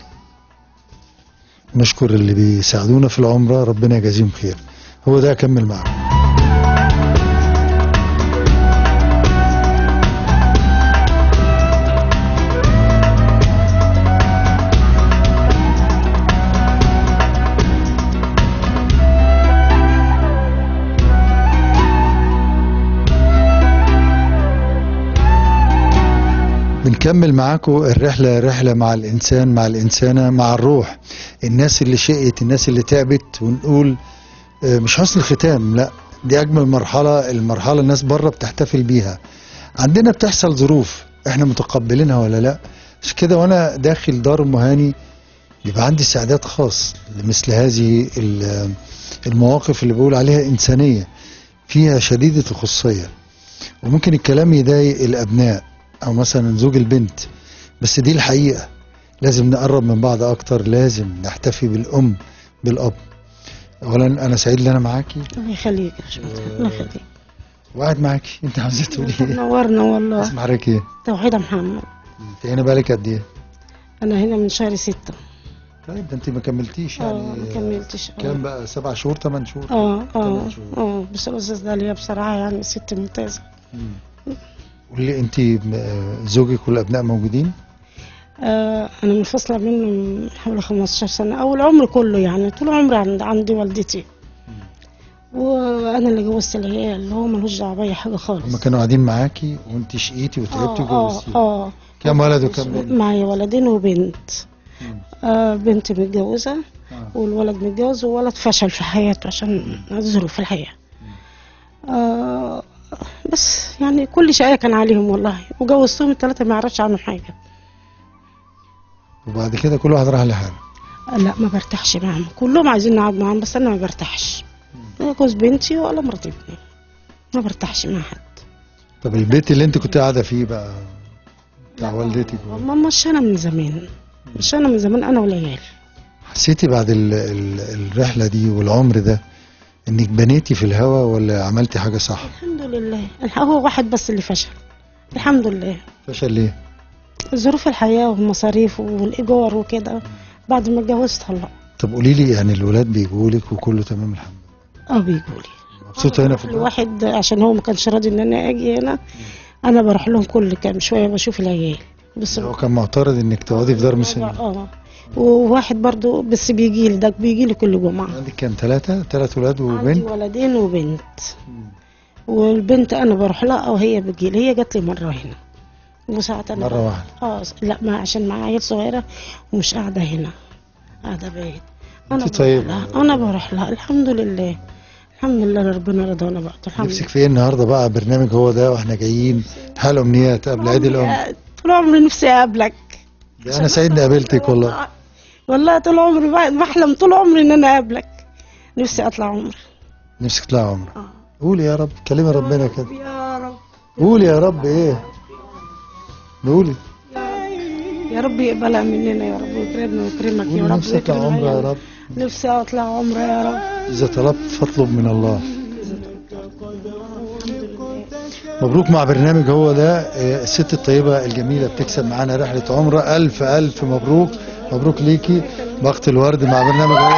نشكر اللي بيساعدونا في العمرة ربنا يجازيهم خير هو ده أكمل معاهم بنكمل معاكم الرحلة رحلة مع الإنسان مع الإنسانة مع الروح الناس اللي شقت الناس اللي تعبت ونقول آه، مش حسن الختام لا دي أجمل مرحلة المرحلة الناس بره بتحتفل بيها عندنا بتحصل ظروف احنا متقبلينها ولا لا مش كده وانا داخل دار أم هاني يبقى عندي استعداد خاص لمثل هذه ال- المواقف اللي بقول عليها إنسانية فيها شديدة الخصوصية وممكن الكلام يضايق الأبناء أو مثلا زوج البنت بس دي الحقيقة لازم نقرب من بعض أكتر لازم نحتفي بالأم بالأب أولا أنا سعيد إن أنا معاكي الله يخليك يا شباب الله يخليك وقاعد معاكي أنت عايزة تقولي إيه؟ نورنا والله اسم حضرتك إيه؟ توحيدة محمد أنت هنا بقالك قد إيه؟ أنا هنا من شهر ستة طيب ده أنت ما كملتيش يعني اه ما كملتش آه. كام بقى سبع شهور ثمان شهور اه اه تمن شهور. اه بس الأستاذ داليا بصراحة يعني ست ممتازة قولي أنت م- زوجك والأبناء موجودين؟ آه أنا منفصلة منه من حوالي 15 سنة أو العمر كله يعني طول عمري عند عندي والدتي وأنا اللي جوزت العيال اللي هو ملوش دعوة بأي حاجة خالص هما كانوا قاعدين معاكي وأنت شقيتي وتعبتي اه وجوزتي اه كام ولد وكام بنت؟ معايا ولدين وبنت آه بنت متجوزة والولد متجوز وولد فشل في حياته عشان ظروف الحياة آه بس يعني كل شيء كان عليهم والله وجوزتهم الثلاثة ما يعرفش عنهم حاجة وبعد كده كل واحد راح لحاله آه لا ما برتاحش معاهم كلهم عايزين نقعد معاهم بس أنا ما برتاحش لا جوز بنتي ولا مرات ابني ما برتاحش مع حد طب البيت اللي انت كنت قاعده فيه بقى بتاع والدتك والله مش أنا من زمان مش أنا من زمان أنا والعيال حسيتي بعد ال ال الرحله دي والعمر ده انك بنيتي في الهوا ولا عملتي حاجه صح الحمد لله هو واحد بس اللي فشل الحمد لله فشل ليه ظروف الحياة والمصاريف والإيجار وكده بعد ما اتجوزت هلا طب قولي لي يعني الولاد بيجوا لك وكله تمام الحمد اه بيجوا لي مبسوطه هنا في البلد الواحد عشان هو ما كانش راضي ان انا اجي هنا انا بروح لهم كل كام شويه بشوف العيال بس هو كان معترض انك تقعدي في دار مسنين اه وواحد برضو بس بيجي لي ده بيجي لي كل جمعه عندك كام ثلاثه ثلاث ولاد عندي وبنت ولدين وبنت والبنت انا بروح لها او هي بتجي لي هي جات لي مره هنا وساعات انا مرة واحدة. اه لا ما عشان معايا عيل صغيره ومش قاعده هنا قاعده بعيد انا انت بروح طيب لها انا بروح لها الحمد لله الحمد لله ربنا رضانا بقى الحمد نفسك في ايه النهارده بقى برنامج هو ده واحنا جايين حال امنيات قبل عيد الام لله طول عمري نفسي اقابلك ده انا سعيد اني قابلتك والله والله طول عمري بح- بحلم طول عمري ان انا اقابلك نفسي اطلع عمري نفسك تطلع عمره قولي يا رب كلمي ربنا كده يا رب قولي يا رب ايه قولي يا رب يقبلها مننا يا رب ويكرمنا ويكرمك يا قولي رب نفسي اطلع ويكرم عمره يا عيالنا. رب نفسي اطلع عمره يا رب اذا طلبت فاطلب من الله مبروك مع برنامج هو ده آه، الست الطيبة الجميلة بتكسب معانا رحلة عمرة ألف ألف مبروك مبروك ليكي بخت الورد مع برنامج هو ده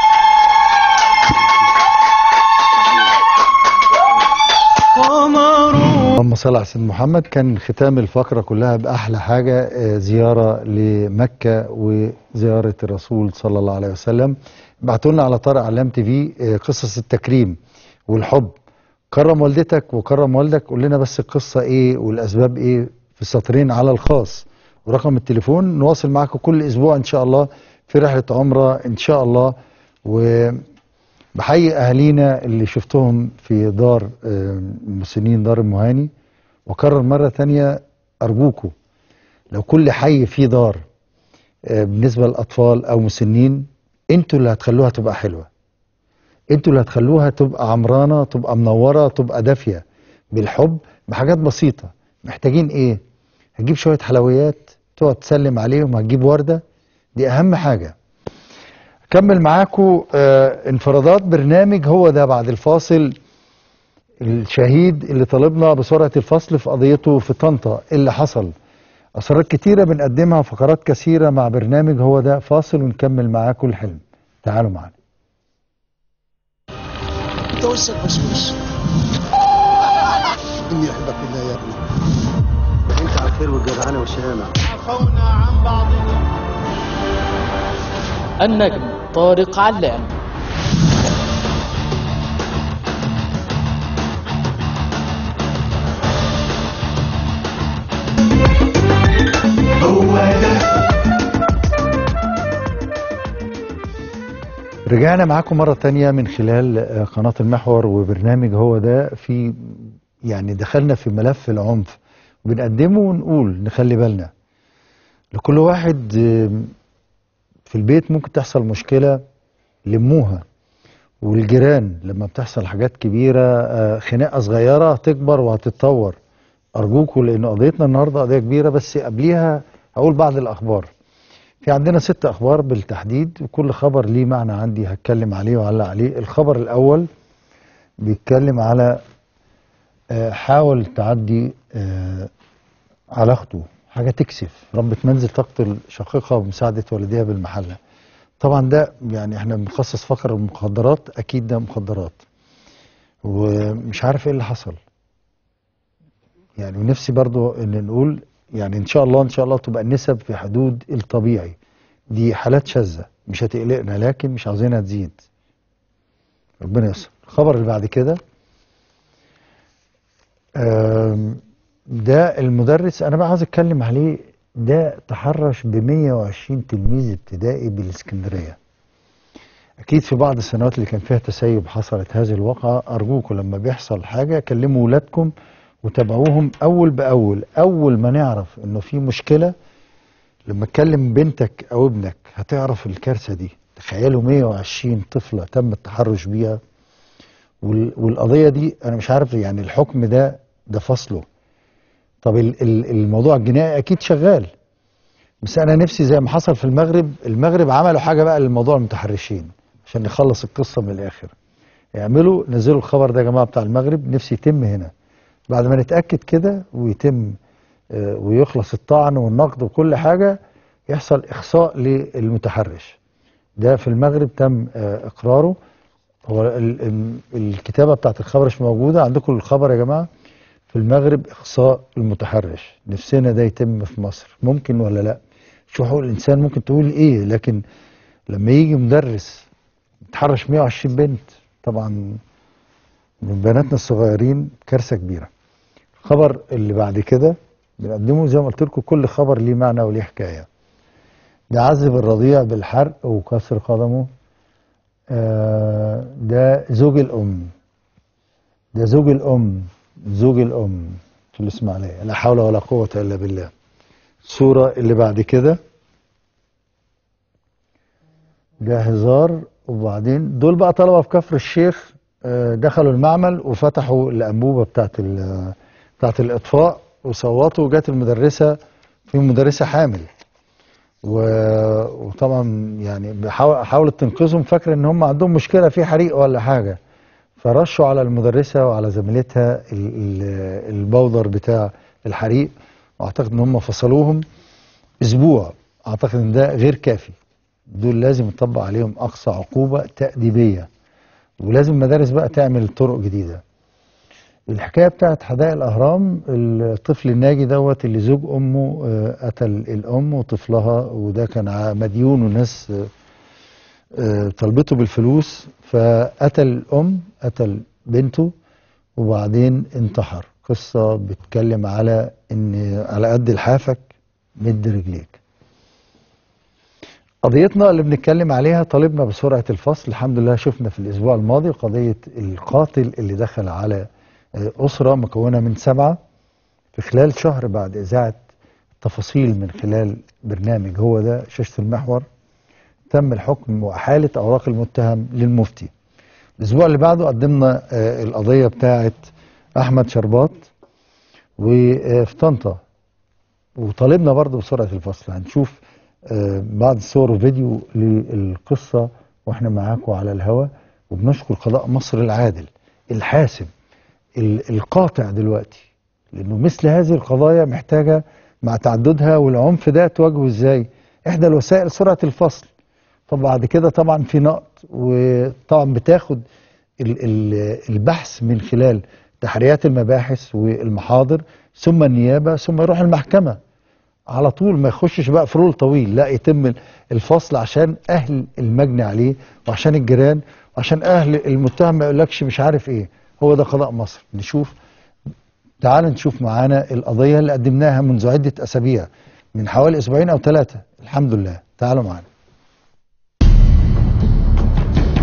اللهم صل على سيدنا محمد كان ختام الفقرة كلها بأحلى حاجة آه، زيارة لمكة وزيارة الرسول صلى الله عليه وسلم بعتوا لنا على طارق علام تي في آه، قصص التكريم والحب كرم والدتك وكرم والدك قول لنا بس القصة ايه والأسباب ايه في سطرين على الخاص ورقم التليفون نواصل معاكم كل أسبوع إن شاء الله في رحلة عمرة إن شاء الله و بحيي اهالينا اللي شفتهم في دار آه، المسنين دار المهاني وكرر مره ثانيه ارجوكم لو كل حي فيه دار آه، بالنسبه للاطفال او مسنين انتوا اللي هتخلوها تبقى حلوه انتوا اللي هتخلوها تبقى عمرانه تبقى منوره تبقى دافيه بالحب بحاجات بسيطه محتاجين ايه هتجيب شويه حلويات تقعد تسلم عليهم هتجيب ورده دي اهم حاجه كمل معاكم آه انفرادات برنامج هو ده بعد الفاصل الشهيد اللي طالبنا بسرعة الفصل في قضيته في طنطا إيه اللي حصل أسرار كتيرة بنقدمها فقرات كثيرة مع برنامج هو ده فاصل ونكمل معاكم الحلم تعالوا معانا انت وش البشوش اني احبك بالله يا ابني انت على الخير والجدعنه والشهامه عفونا عن بعضنا النجم طارق علام رجعنا معاكم مرة تانية من خلال آه، قناة المحور وبرنامج هو ده في يعني دخلنا في ملف العنف وبنقدمه ونقول نخلي بالنا لكل واحد آم، في البيت ممكن تحصل مشكلة لموها والجيران لما بتحصل حاجات كبيرة آه، خناقة صغيرة هتكبر وهتتطور أرجوكوا لأن قضيتنا النهاردة قضية كبيرة بس قبليها هقول بعض الأخبار في عندنا ست أخبار بالتحديد وكل خبر ليه معنى عندي هتكلم عليه وأعلق عليه الخبر الأول بيتكلم على آه، حاول تعدي آه، على أخته حاجة تكسف ربة منزل تقتل شقيقها بمساعدة والديها بالمحلة طبعا ده يعني احنا بنخصص فقر المخدرات أكيد ده مخدرات ومش عارف ايه اللي حصل يعني ونفسي برضو ان نقول يعني ان شاء الله ان شاء الله تبقى النسب في حدود الطبيعي دي حالات شاذة مش هتقلقنا لكن مش عاوزينها تزيد ربنا يستر الخبر اللي بعد كده آم، ده المدرس انا بقى عاوز اتكلم عليه ده تحرش ب 120 تلميذ ابتدائي بالاسكندريه اكيد في بعض السنوات اللي كان فيها تسيب حصلت هذه الواقعه ارجوكم لما بيحصل حاجه كلموا ولادكم وتابعوهم اول باول اول ما نعرف انه في مشكله لما تكلم بنتك او ابنك هتعرف الكارثه دي تخيلوا 120 طفله تم التحرش بيها وال- والقضيه دي انا مش عارف يعني الحكم ده ده فصله طب ال- ال- الموضوع الجنائي اكيد شغال بس انا نفسي زي ما حصل في المغرب المغرب عملوا حاجه بقى للموضوع المتحرشين عشان نخلص القصه من الاخر يعملوا نزلوا الخبر ده يا جماعه بتاع المغرب نفسي يتم هنا بعد ما نتاكد كده ويتم آه، ويخلص الطعن والنقد وكل حاجه يحصل اخصاء للمتحرش ده في المغرب تم آه، اقراره هو ال- ال- الكتابه بتاعت الخبر مش موجوده عندكم الخبر يا جماعه في المغرب اخصاء المتحرش نفسنا ده يتم في مصر ممكن ولا لا شو حقوق الانسان ممكن تقول ايه لكن لما يجي مدرس يتحرش 120 بنت طبعا من بناتنا الصغيرين كارثه كبيره الخبر اللي بعد كده بنقدمه زي ما قلت لكم كل خبر ليه معنى وليه حكايه بيعذب الرضيع بالحرق وكسر قدمه آه ده زوج الام ده زوج الام زوج الام في الاسماعيليه لا حول ولا قوه الا بالله الصوره اللي بعد كده ده هزار وبعدين دول بقى طلبه في كفر الشيخ آه، دخلوا المعمل وفتحوا الانبوبه بتاعت ال- بتاعت الاطفاء وصوتوا وجات المدرسه في مدرسه حامل و- وطبعا يعني بحاول- حاولت تنقذهم فاكره ان هم عندهم مشكله في حريق ولا حاجه فرشوا على المدرسه وعلى زميلتها ال- ال- البودر بتاع الحريق واعتقد ان هم فصلوهم اسبوع اعتقد ان ده غير كافي دول لازم يطبق عليهم اقصى عقوبه تاديبيه ولازم المدارس بقى تعمل طرق جديده الحكايه بتاعت حدائق الاهرام الطفل الناجي دوت اللي زوج امه آه، قتل الام وطفلها وده كان ع- مديون وناس آه، آه، طلبته بالفلوس فقتل الام قتل بنته وبعدين انتحر قصه بتتكلم على ان على قد لحافك مد رجليك قضيتنا اللي بنتكلم عليها طالبنا بسرعة الفصل الحمد لله شفنا في الأسبوع الماضي قضية القاتل اللي دخل على آه، أسرة مكونة من سبعة في خلال شهر بعد إذاعة تفاصيل من خلال برنامج هو ده شاشة المحور تم الحكم وأحالة أوراق المتهم للمفتي الأسبوع اللي بعده قدمنا آه، القضية بتاعة أحمد شرباط وفي طنطا وطالبنا برضه بسرعة الفصل هنشوف آه، بعض الصور وفيديو للقصة واحنا معاكم على الهوا وبنشكر قضاء مصر العادل الحاسم ال- القاطع دلوقتي لانه مثل هذه القضايا محتاجة مع تعددها والعنف ده تواجهه ازاي احدى الوسائل سرعة الفصل فبعد كده طبعا في نقط وطبعا بتاخد ال- ال- البحث من خلال تحريات المباحث والمحاضر ثم النيابة ثم يروح المحكمة على طول ما يخشش بقى في رول طويل لا يتم الفصل عشان اهل المجني عليه وعشان الجيران وعشان اهل المتهم ما يقولكش مش عارف ايه هو ده قضاء مصر نشوف تعال نشوف معانا القضية اللي قدمناها منذ عدة اسابيع من حوالي اسبوعين او ثلاثة الحمد لله تعالوا معانا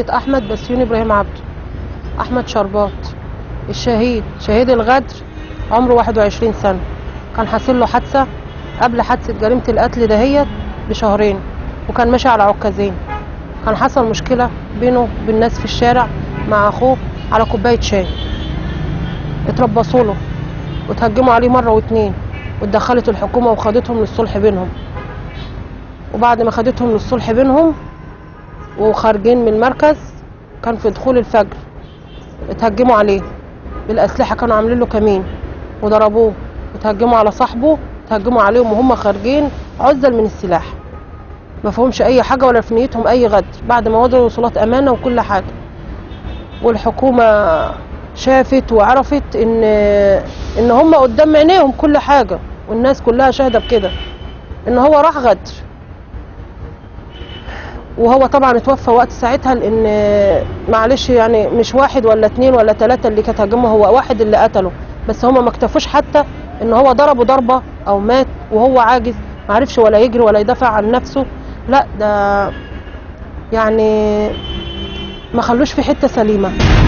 شهادة أحمد بسيوني إبراهيم عبده أحمد شربات الشهيد شهيد الغدر عمره 21 سنة كان حاصل له حادثة قبل حادثة جريمة القتل دهيت بشهرين وكان ماشي على عكازين كان حصل مشكلة بينه وبين الناس في الشارع مع أخوه على كوباية شاي اتربصوا له وتهجموا عليه مرة واتنين واتدخلت الحكومة وخدتهم للصلح بينهم وبعد ما خدتهم للصلح بينهم وخارجين من المركز كان في دخول الفجر اتهجموا عليه بالأسلحة كانوا عاملين له كمين وضربوه وتهجموا على صاحبه تهجموا عليهم وهم خارجين عزل من السلاح ما فيهمش اي حاجه ولا في نيتهم اي غدر بعد ما وضعوا وصولات امانه وكل حاجه والحكومه شافت وعرفت ان ان هم قدام عينيهم كل حاجه والناس كلها شاهده بكده ان هو راح غدر وهو طبعا اتوفى وقت ساعتها لان معلش يعني مش واحد ولا اتنين ولا تلاته اللي كانت هجمه هو واحد اللي قتله بس هما ما اكتفوش حتى ان هو ضربه ضربه او مات وهو عاجز معرفش ولا يجري ولا يدافع عن نفسه لا ده يعني ما خلوش في حته سليمه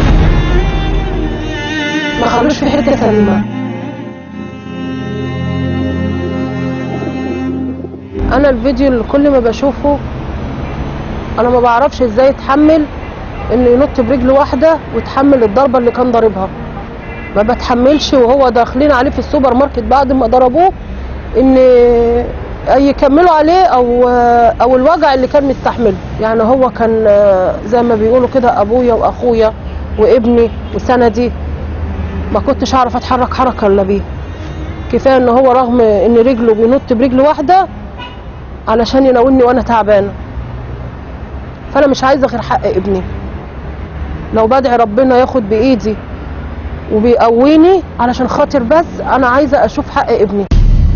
ما خلوش في حته سليمه انا الفيديو اللي كل ما بشوفه انا ما بعرفش ازاي يتحمل انه ينط برجل واحده ويتحمل الضربه اللي كان ضاربها ما بتحملش وهو داخلين عليه في السوبر ماركت بعد ما ضربوه ان يكملوا عليه او او الوجع اللي كان مستحمله يعني هو كان زي ما بيقولوا كده ابويا واخويا وابني وسندي ما كنتش اعرف اتحرك حركه الا بيه كفايه ان هو رغم ان رجله بينط برجل واحده علشان يناولني وانا تعبانه فانا مش عايزه غير حق ابني لو بدعي ربنا ياخد بايدي وبيقويني علشان خاطر بس انا عايزه اشوف حق ابني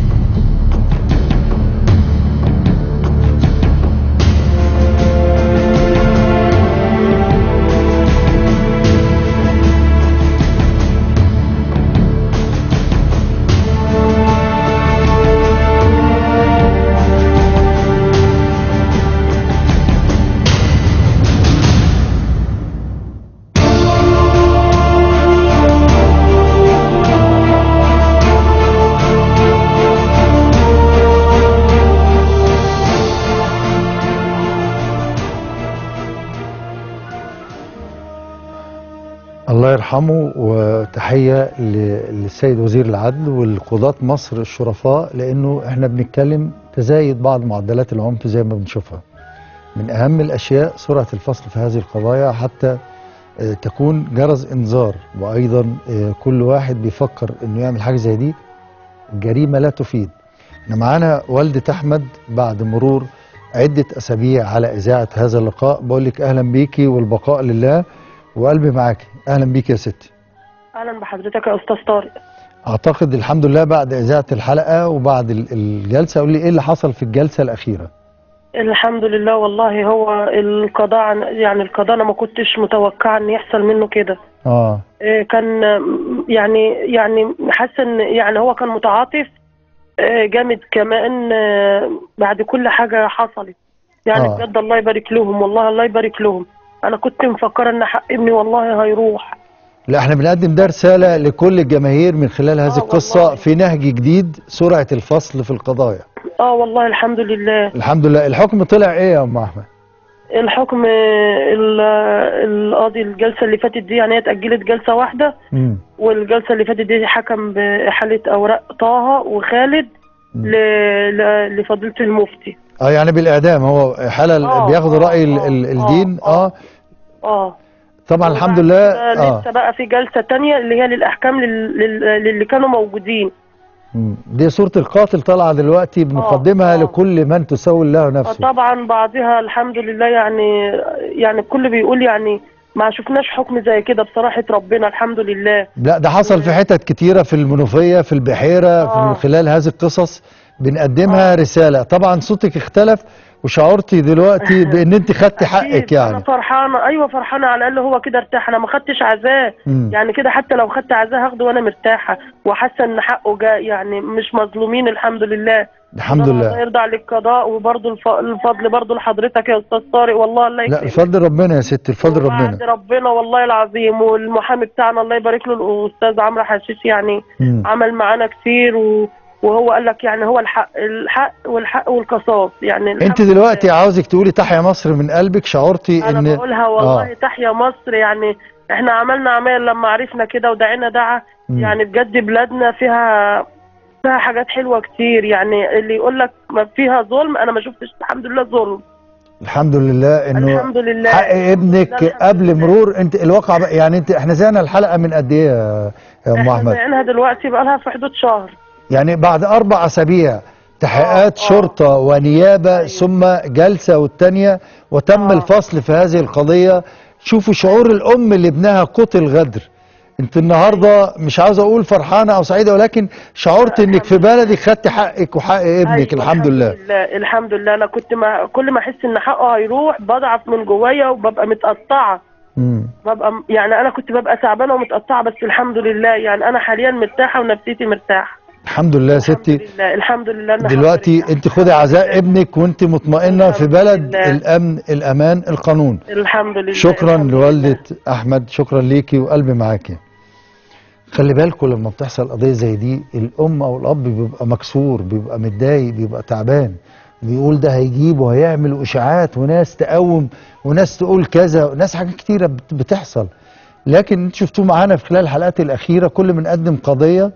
الله يرحمه وتحية ل- للسيد وزير العدل والقضاة مصر الشرفاء لأنه احنا بنتكلم تزايد بعض معدلات العنف زي ما بنشوفها من أهم الأشياء سرعة الفصل في هذه القضايا حتى آه، تكون جرس إنذار وأيضا آه، كل واحد بيفكر إنه يعمل حاجة زي دي الجريمة لا تفيد احنا معانا والدة أحمد بعد مرور عدة أسابيع على إذاعة هذا اللقاء بقول لك أهلا بيكي والبقاء لله وقلبي معاكي أهلا بيكي يا ستي اهلا بحضرتك يا استاذ طارق اعتقد الحمد لله بعد اذاعه الحلقه وبعد ال- الجلسه قول لي ايه اللي حصل في الجلسه الاخيره الحمد لله والله هو القضاء عن- يعني القضاء انا ما كنتش متوقعه ان يحصل منه كده اه إيه كان آم، يعني يعني حاسه ان يعني هو كان متعاطف آه، جامد كمان آه، بعد كل حاجه حصلت يعني آه. بجد الله يبارك لهم والله الله يبارك لهم انا كنت مفكره ان حق ابني والله هيروح لا احنا بنقدم ده رساله لكل الجماهير من خلال هذه القصه في نهج جديد سرعه الفصل في القضايا اه والله الحمد لله الحمد لله الحكم طلع ايه يا ام احمد الحكم ال- القاضي الجلسه اللي فاتت دي يعني هي اتاجلت جلسه واحده مم. والجلسه اللي فاتت دي حكم باحاله اوراق طه وخالد ل... ل... لفضيله المفتي اه يعني بالاعدام هو حاله آه، بياخد آه، راي ال- ال- الدين اه اه طبعا الحمد لله اه لسه بقى في جلسه تانية اللي هي للاحكام لل... لل... للي كانوا موجودين مم. دي صوره القاتل طالعه دلوقتي بنقدمها لكل من تسول له آه، نفسه طبعا بعضها الحمد لله يعني يعني الكل بيقول يعني ما شفناش حكم زي كده بصراحه ربنا الحمد لله لا ده حصل في حتت كتيرة في المنوفية في البحيرة في من خلال هذه القصص بنقدمها رسالة طبعا صوتك اختلف وشعرتي دلوقتي بان انت خدتي حقك انا يعني فرحانه ايوه فرحانه على الاقل هو كده ارتاح انا ما خدتش عزاه مم. يعني كده حتى لو خدت عزاه هاخده وانا مرتاحه وحاسه ان حقه جاء يعني مش مظلومين الحمد لله الحمد الله لله يرضى عليك قضاء وبرضه الف... الفضل برضه لحضرتك يا استاذ طارق والله الله لا يكرمك الفضل ربنا يا ست الفضل ربنا بعد ربنا والله العظيم والمحامي بتاعنا الله يبارك له الاستاذ عمرو حشيش يعني مم. عمل معانا كتير و... وهو قال لك يعني هو الحق الحق والحق والقصاص يعني انت الحمد دلوقتي عاوزك تقولي تحيا مصر من قلبك شعرتي انا ان بقولها والله آه. تحيا مصر يعني احنا عملنا عمال لما عرفنا كده ودعينا دعا مم. يعني بجد بلادنا فيها فيها حاجات حلوه كتير يعني اللي يقول لك ما فيها ظلم انا ما شفتش الحمد لله ظلم الحمد لله انه الحمد لله حق ابنك قبل مرور انت الواقع بقى يعني انت احنا زينا الحلقه من قد ايه يا يا ام احنا احمد زعلانها دلوقتي بقى لها في حدود شهر يعني بعد اربع اسابيع تحقيقات شرطه ونيابه ثم جلسه والتانيه وتم الفصل في هذه القضيه شوفوا شعور الام اللي ابنها قتل غدر انت النهارده مش عاوز اقول فرحانه او سعيده ولكن شعرت انك في بلدك خدت حقك وحق ابنك أيوة الحمد لله لله الحمد لله انا كنت ما كل ما احس ان حقه هيروح بضعف من جوايا وببقى متقطعه مم. ببقى م- يعني انا كنت ببقى تعبانه ومتقطعه بس الحمد لله يعني انا حاليا مرتاحه ونفسيتي مرتاحه الحمد لله يا ستي لله الحمد لله إن دلوقتي انت خدي عزاء ابنك وانت مطمئنه في بلد لله. الامن الامان القانون الحمد لله شكرا الحمد لوالده احمد شكرا ليكي وقلبي معاكي خلي بالكم لما بتحصل قضيه زي دي الام او الاب بيبقى مكسور بيبقى متضايق بيبقى تعبان بيقول ده هيجيب وهيعمل واشاعات وناس تقوم وناس تقول كذا وناس حاجات كتيره بت- بتحصل لكن انتوا شفتوه معانا في خلال الحلقات الاخيره كل من قدم قضيه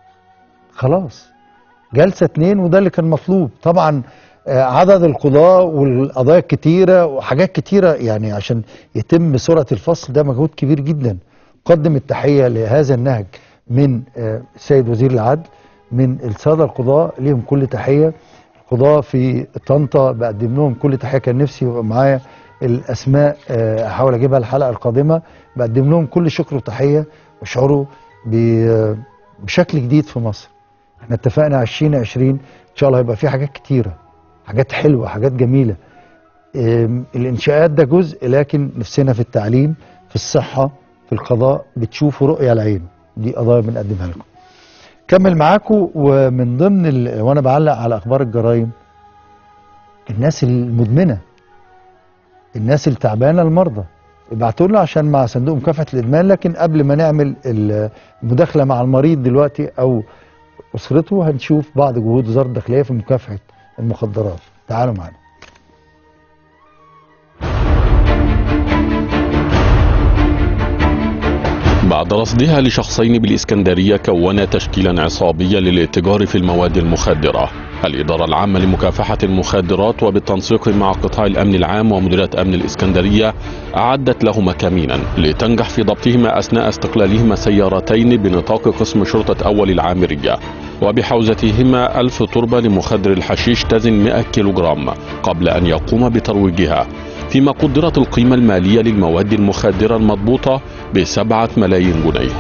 خلاص جلسه اتنين وده اللي كان مطلوب طبعا آه، عدد القضاة والقضايا الكتيرة وحاجات كتيرة يعني عشان يتم سرعة الفصل ده مجهود كبير جدا قدم التحية لهذا النهج من آه، السيد وزير العدل من السادة القضاة ليهم كل تحية القضاة في طنطا بقدم لهم كل تحية كان نفسي يبقى معايا الأسماء آه، أحاول أجيبها الحلقة القادمة بقدم لهم كل شكر وتحية واشعروا ب- بشكل جديد في مصر احنا اتفقنا 2020 ان شاء الله هيبقى في حاجات كتيره حاجات حلوه حاجات جميله ام، الانشاءات ده جزء لكن نفسنا في التعليم في الصحه في القضاء بتشوفوا رؤيه العين دي قضايا بنقدمها لكم كمل معاكم ومن ضمن ال... وانا بعلق على اخبار الجرائم الناس المدمنه الناس التعبانه المرضى ابعتوا لنا عشان مع صندوق مكافحه الادمان لكن قبل ما نعمل المداخله مع المريض دلوقتي او اسرته هنشوف بعض جهود وزاره الداخليه في مكافحه المخدرات تعالوا معانا بعد رصدها لشخصين بالإسكندرية كون تشكيلا عصابيا للاتجار في المواد المخدرة الإدارة العامة لمكافحة المخدرات وبالتنسيق مع قطاع الأمن العام ومديرية أمن الإسكندرية أعدت لهما كمينا لتنجح في ضبطهما أثناء استقلالهما سيارتين بنطاق قسم شرطة أول العامرية وبحوزتهما ألف تربة لمخدر الحشيش تزن 100 كيلوغرام قبل أن يقوم بترويجها فيما قدرت القيمة المالية للمواد المخدرة المضبوطة بسبعة ملايين جنيه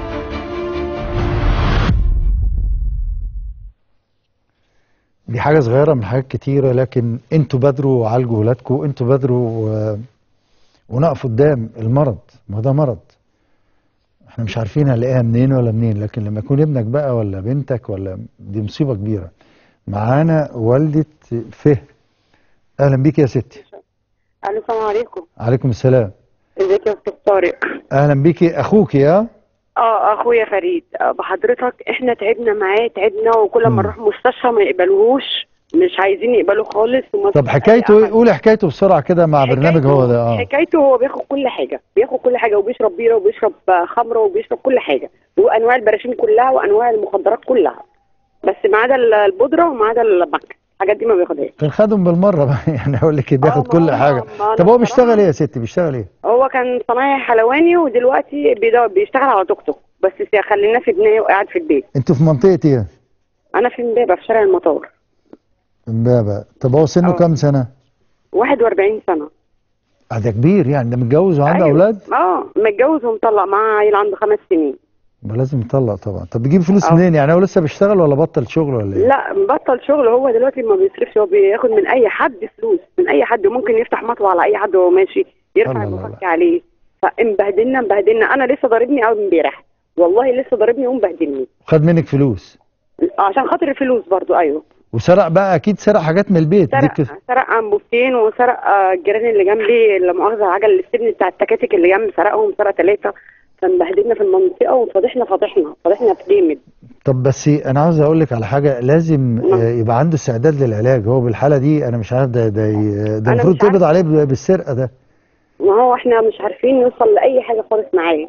دي حاجه صغيره من حاجات كتيره لكن انتوا بادروا وعالجوا ولادكم انتوا بادروا و... ونقف قدام المرض ما ده مرض احنا مش عارفين هنلاقيها منين ولا منين لكن لما يكون ابنك بقى ولا بنتك ولا دي مصيبه كبيره معانا والده فه اهلا بيك يا ستي الو السلام عليكم عليكم السلام ازيك يا استاذ طارق اهلا بيكي اخوك يا اه اخويا فريد آه، بحضرتك احنا تعبنا معاه تعبنا وكل مم. ما نروح مستشفى ما يقبلوهوش مش عايزين يقبلوه خالص وما طب حكايته ايه قولي حكايته بسرعه كده مع برنامج هو ده اه حكايته هو بياخد كل حاجه بياخد كل حاجه وبيشرب بيره وبيشرب آه، خمره وبيشرب كل حاجه وانواع البراشيم كلها وانواع المخدرات كلها بس ما عدا ال- البودره وما عدا المك الحاجات دي ما بياخدهاش كان خدهم بالمره بقى يعني اقول لك بياخد كل حاجه ما أنا طب هو بيشتغل ايه يا ستي بيشتغل ايه هو كان صنايعي حلواني ودلوقتي بيدو- بيشتغل على توك توك بس خلينا في جنيه وقاعد في البيت انتوا في منطقه ايه انا في امبابه في شارع المطار امبابه طب هو سنه كام سنه 41 سنه آه ده كبير يعني ده متجوز وعنده اولاد اه متجوز ومطلق معاه عيل عنده خمس سنين يبقى لازم يطلق طبعا طب بيجيب فلوس آه. منين يعني هو لسه بيشتغل ولا بطل شغل ولا ايه لا بطل شغل هو دلوقتي ما بيصرفش هو بياخد من اي حد فلوس من اي حد ممكن يفتح مطوه على اي حد وهو ماشي يرفع الله المفك عليه فمبهدلنا مبهدلنا انا لسه ضاربني اول امبارح والله لسه ضاربني ومبهدلني خد منك فلوس عشان خاطر الفلوس برضو ايوه وسرق بقى اكيد سرق حاجات من البيت دي سرق كده سرق انبوبتين وسرق آه، الجيران اللي جنبي لا مؤاخذه عجل الاستبن بتاع التكاتك اللي جنبي سرقهم سرق ثلاثه فمبهدلنا في المنطقه وفضحنا فضحنا فضحنا في جامد طب بس انا عاوز اقول لك على حاجه لازم آه، يبقى عنده استعداد للعلاج هو بالحاله دي انا مش عارف ده ده ي- ده أنا المفروض مش تقبض عارفة. عليه ب- بالسرقه ده ما هو احنا مش عارفين نوصل لاي حاجه خالص معاه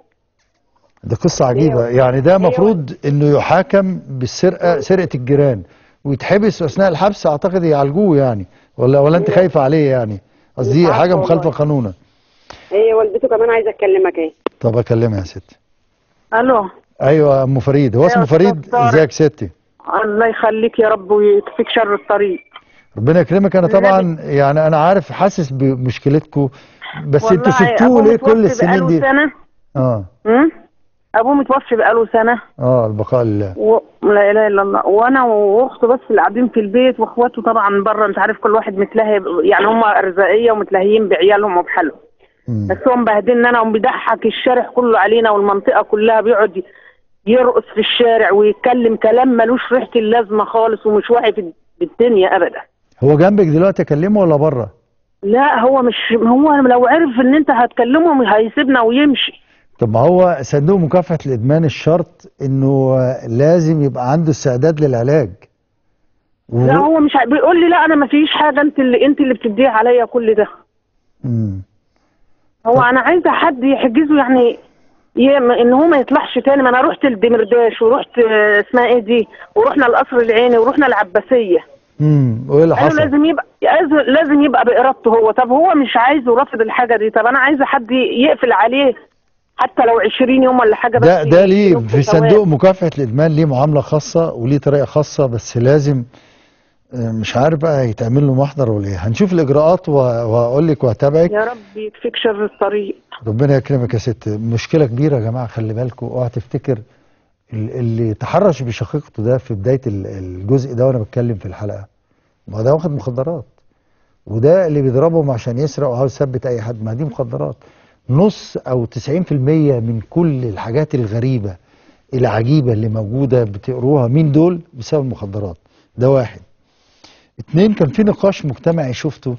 ده قصه عجيبه يعني ده المفروض انه يحاكم بالسرقه سرقه الجيران ويتحبس اثناء الحبس اعتقد يعالجوه يعني ولا ولا انت خايفه عليه يعني قصدي مش عارفة حاجه مخالفه والله. قانونا هي والدته كمان عايزه اكلمك اهي طب اكلمها يا ستي الو ايوه يا ام فريد هو أيوة اسمه يا أستاذ فريد طارق. ازيك ستي الله يخليك يا رب ويكفيك شر الطريق ربنا يكرمك انا طبعا يعني انا عارف حاسس بمشكلتكم بس انتوا والله سبتوه أبوه ليه كل متوفي السنين بقاله دي سنة اه أم؟ ابوه متوفي بقاله سنة اه البقاء لله و... لا اله الا الله وانا واخته بس اللي قاعدين في البيت واخواته طبعا بره انت عارف كل واحد متلهي ب- يعني هم ارزاقيه ومتلهيين بعيالهم وبحالهم بس هو مبهدلنا انا وبيضحك الشارع كله علينا والمنطقه كلها بيقعد يرقص في الشارع ويتكلم كلام ملوش ريحه اللازمه خالص ومش واعي في الدنيا ابدا هو جنبك دلوقتي اكلمه ولا بره لا هو مش هو لو عرف ان انت هتكلمه هيسيبنا ويمشي طب ما هو صندوق مكافحة الإدمان الشرط إنه لازم يبقى عنده استعداد للعلاج و... لا هو مش ع- بيقول لي لا انا ما فيش حاجه انت اللي انت اللي بتديه عليا كل ده مم. هو انا عايزه حد يحجزه يعني ي- ان هو ما يطلعش تاني ما انا رحت الدمرداش ورحت آه، اسمها ايه دي ورحنا القصر العيني ورحنا العباسيه امم وايه اللي قالوا حصل؟ لازم يبقى لازم- لازم يبقى بارادته هو طب هو مش عايز ورافض الحاجه دي طب انا عايزه حد يقفل عليه حتى لو 20 يوم ولا حاجه بس ده ده ليه يديله في ثواب. صندوق مكافحة الإدمان ليه معاملة خاصة وليه طريقة خاصة بس لازم آه، مش عارف بقى يتعمل له محضر ولا ايه هنشوف الإجراءات و- وهقول لك وهتابعك يا رب يكفيك شر الطريق ربنا يكرمك يا ست مشكلة كبيرة يا جماعة خلي بالكم اوعى تفتكر ال- اللي تحرش بشقيقته ده في بداية ال- الجزء ده وانا بتكلم في الحلقة ما ده واخد مخدرات وده اللي بيضربهم عشان يسرق وعاوز يثبت اي حد ما دي مخدرات نص او 90% من كل الحاجات الغريبة العجيبة اللي موجودة بتقروها مين دول بسبب المخدرات ده واحد اتنين كان في نقاش مجتمعي شفته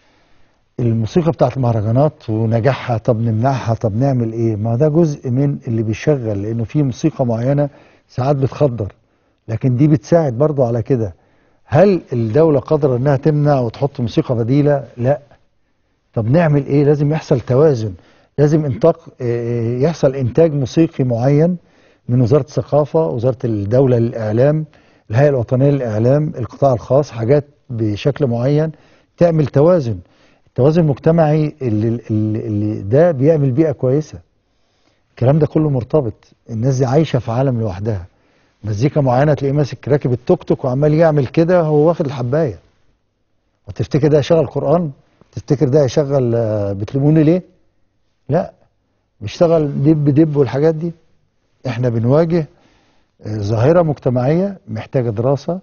الموسيقى بتاعت المهرجانات ونجاحها طب نمنعها طب نعمل ايه ما ده جزء من اللي بيشغل لانه في موسيقى معينة ساعات بتخدر لكن دي بتساعد برضو على كده هل الدولة قادرة انها تمنع وتحط موسيقى بديلة لا طب نعمل ايه لازم يحصل توازن لازم انتاق آه، يحصل انتاج موسيقي معين من وزارة الثقافة وزارة الدولة للإعلام الهيئة الوطنية للإعلام القطاع الخاص حاجات بشكل معين تعمل توازن التوازن المجتمعي اللي, اللي, اللي ده بيعمل بيئة كويسة الكلام ده كله مرتبط الناس دي عايشة في عالم لوحدها مزيكا معينة تلاقيه ماسك راكب التوك توك وعمال يعمل كده هو واخد الحباية وتفتكر ده يشغل قرآن تفتكر ده يشغل آه، بتلوموني ليه لا بيشتغل دب دب والحاجات دي احنا بنواجه آه، ظاهرة مجتمعية محتاجة دراسة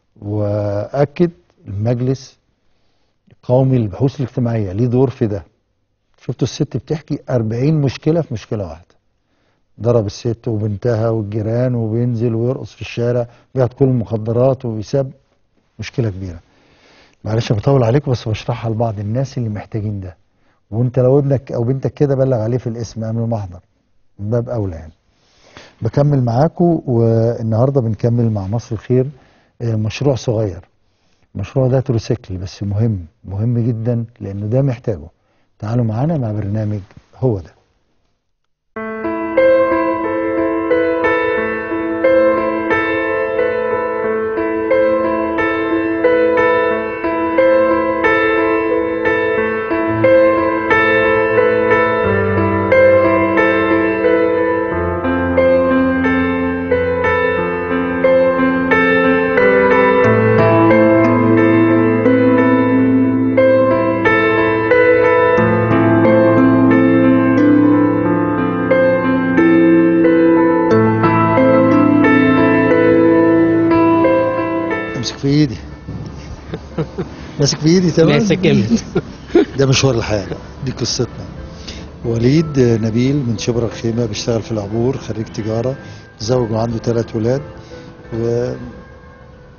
وأكد المجلس القومي للبحوث الاجتماعية ليه دور في ده شفتوا الست بتحكي 40 مشكلة في مشكلة واحدة ضرب الست وبنتها والجيران وبينزل ويرقص في الشارع بياخد كل المخدرات وبيساب مشكلة كبيرة معلش أنا بطول عليكم بس بشرحها لبعض الناس اللي محتاجين ده وانت لو ابنك او بنتك كده بلغ عليه في الاسم اعمل محضر من باب اولى يعني بكمل معاكم والنهارده بنكمل مع مصر الخير آه، مشروع صغير المشروع ده تروسيكل بس مهم مهم جدا لانه ده محتاجه تعالوا معانا مع برنامج هو ده امسك في ايدي ماسك في ايدي تمام ماسك انت. ده مشوار الحياه بقى. دي قصتنا وليد نبيل من شبرا الخيمه بيشتغل في العبور خريج تجاره متزوج وعنده ثلاث ولاد و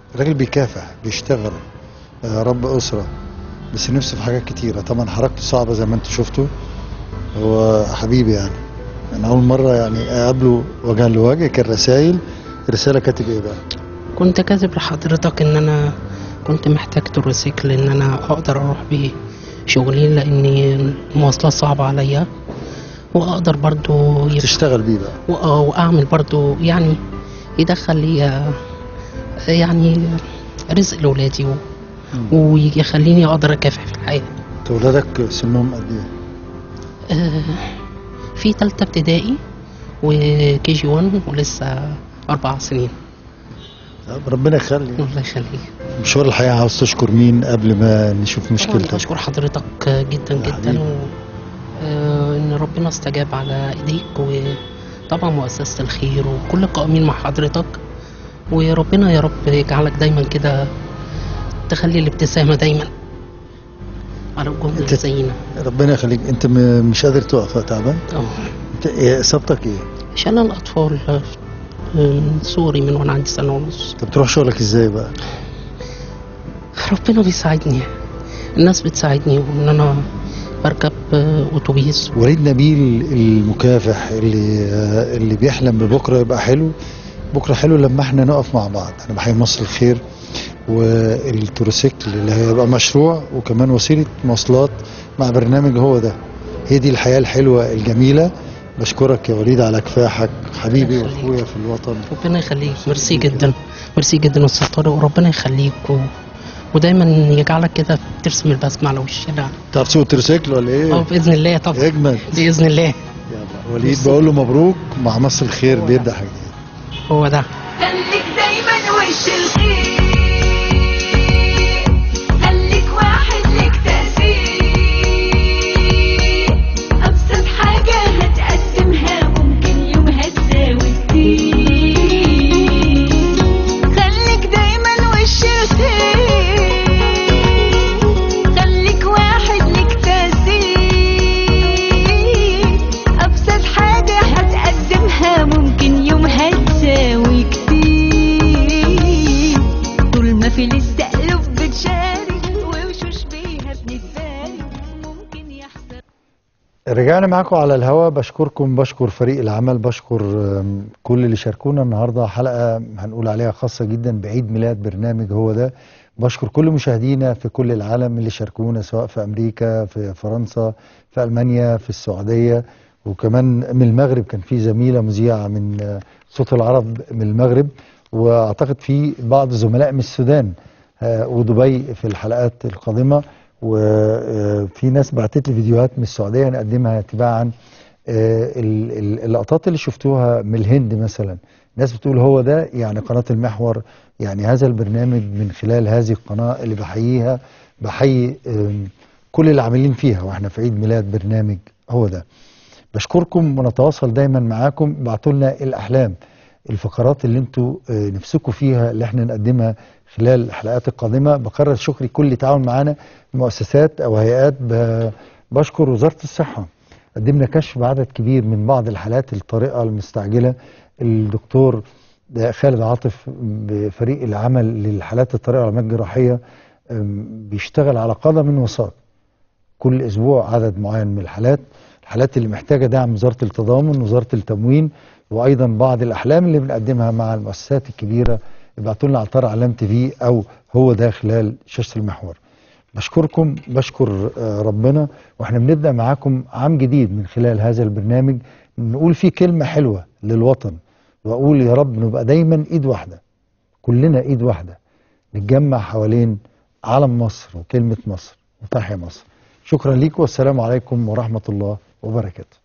راجل بيكافح بيشتغل آه، رب اسره بس نفسه في حاجات كتيره طبعا حركته صعبه زي ما انتوا شفتوا هو حبيبي يعني انا اول مره يعني اقابله وجها لوجه كان رسايل رساله كاتب ايه بقى كنت كاتب لحضرتك ان انا كنت محتاج تروسيكل ان انا اقدر اروح بيه شغلي لان المواصلات صعبة عليا واقدر برضو يب... تشتغل بيه بقى و- آه، واعمل برضو يعني يدخل لي آه، يعني رزق لولادي و... ويخليني اقدر اكافح في الحياة انت ولادك سنهم قد ايه آه، في تالتة ابتدائي وكي جي 1 ولسه أربع سنين طب ربنا يخلي الله يخليك مشوار الحياه عاوز تشكر مين قبل ما نشوف طبعا مشكلتك بشكر حضرتك جدا جدا و... آه، ان ربنا استجاب على ايديك وطبعا مؤسسة الخير وكل القائمين مع حضرتك وربنا يا رب يجعلك دايما كده تخلي الابتسامة دايما على وجوهنا اللي زينا ربنا يخليك انت م- مش قادر تقف تعبان اه انت إيه اصابتك ايه شلل الأطفال آه، من صغري من وأنا عندي سنة ونص انت بتروح شغلك ازاي بقى ربنا بيساعدني الناس بتساعدني وإن أنا بركب آه، أتوبيس وليد نبيل المكافح اللي آه، اللي بيحلم ببكره يبقى حلو بكره حلو لما احنا نقف مع بعض انا بحيي مصر الخير والتروسيكل اللي هيبقى مشروع وكمان وسيله مواصلات مع برنامج هو ده هي دي الحياه الحلوه الجميله بشكرك يا وليد على كفاحك حبيبي واخويا في الوطن ربنا يخليك ميرسي جدا ميرسي جدا أستاذ طارق وربنا يخليك و... ودايما يجعلك كده ترسم البسمة على وشنا تعرف تسوق تروسيكل ولا ايه؟ اه بإذن الله طبعا اجمل بإذن الله وليد بقول له مبروك مع مصر الخير بيبدا حاجه هو ده خليك دايما وش الخير خليك واحد لك تأثير أبسط حاجة هتقدمها ممكن يومها تساوي كتير خليك دايما وش الخير خليك واحد لك تأثير أبسط حاجة هتقدمها ممكن يومها تساوي كتير طول ما في لسه قلوب بتشارك ووشوش بيها بنتبارك ممكن يحصل رجعنا معاكم على الهوا بشكركم بشكر فريق العمل بشكر آم، كل اللي شاركونا النهارده حلقه هنقول عليها خاصه جدا بعيد ميلاد برنامج هو ده بشكر كل مشاهدينا في كل العالم اللي شاركونا سواء في امريكا في فرنسا في المانيا في السعوديه وكمان من المغرب كان في زميله مذيعه من آه، صوت العرب من المغرب واعتقد في بعض زملاء من السودان آه، ودبي في الحلقات القادمه وفي ناس بعتت لي فيديوهات من السعوديه نقدمها تباعا آه، ال- ال- اللقطات اللي شفتوها من الهند مثلا ناس بتقول هو ده يعني قناه المحور يعني هذا البرنامج من خلال هذه القناه اللي بحييها بحيي آم، كل اللي عاملين فيها واحنا في عيد ميلاد برنامج هو ده بشكركم ونتواصل دايما معاكم ابعتوا لنا الاحلام الفقرات اللي انتوا آه، نفسكم فيها اللي احنا نقدمها خلال الحلقات القادمه بكرر شكري كل اللي تعاون معانا مؤسسات او هيئات ب- بشكر وزاره الصحه قدمنا كشف بعدد كبير من بعض الحالات الطارئه المستعجله الدكتور ده خالد عاطف بفريق العمل للحالات الطارئه والعمليات الجراحيه أم، بيشتغل على قدم وساق كل اسبوع عدد معين من الحالات الحالات اللي محتاجه دعم وزاره التضامن وزاره التموين وايضا بعض الاحلام اللي بنقدمها مع المؤسسات الكبيره ابعتوا لنا على طار علام تي في او هو ده خلال شاشه المحور بشكركم بشكر آه، ربنا واحنا بنبدا معاكم عام جديد من خلال هذا البرنامج نقول فيه كلمه حلوه للوطن واقول يا رب نبقى دايما ايد واحده كلنا ايد واحده نتجمع حوالين علم مصر وكلمه مصر وتحيا مصر شكرا لكم والسلام عليكم ورحمه الله وبركاته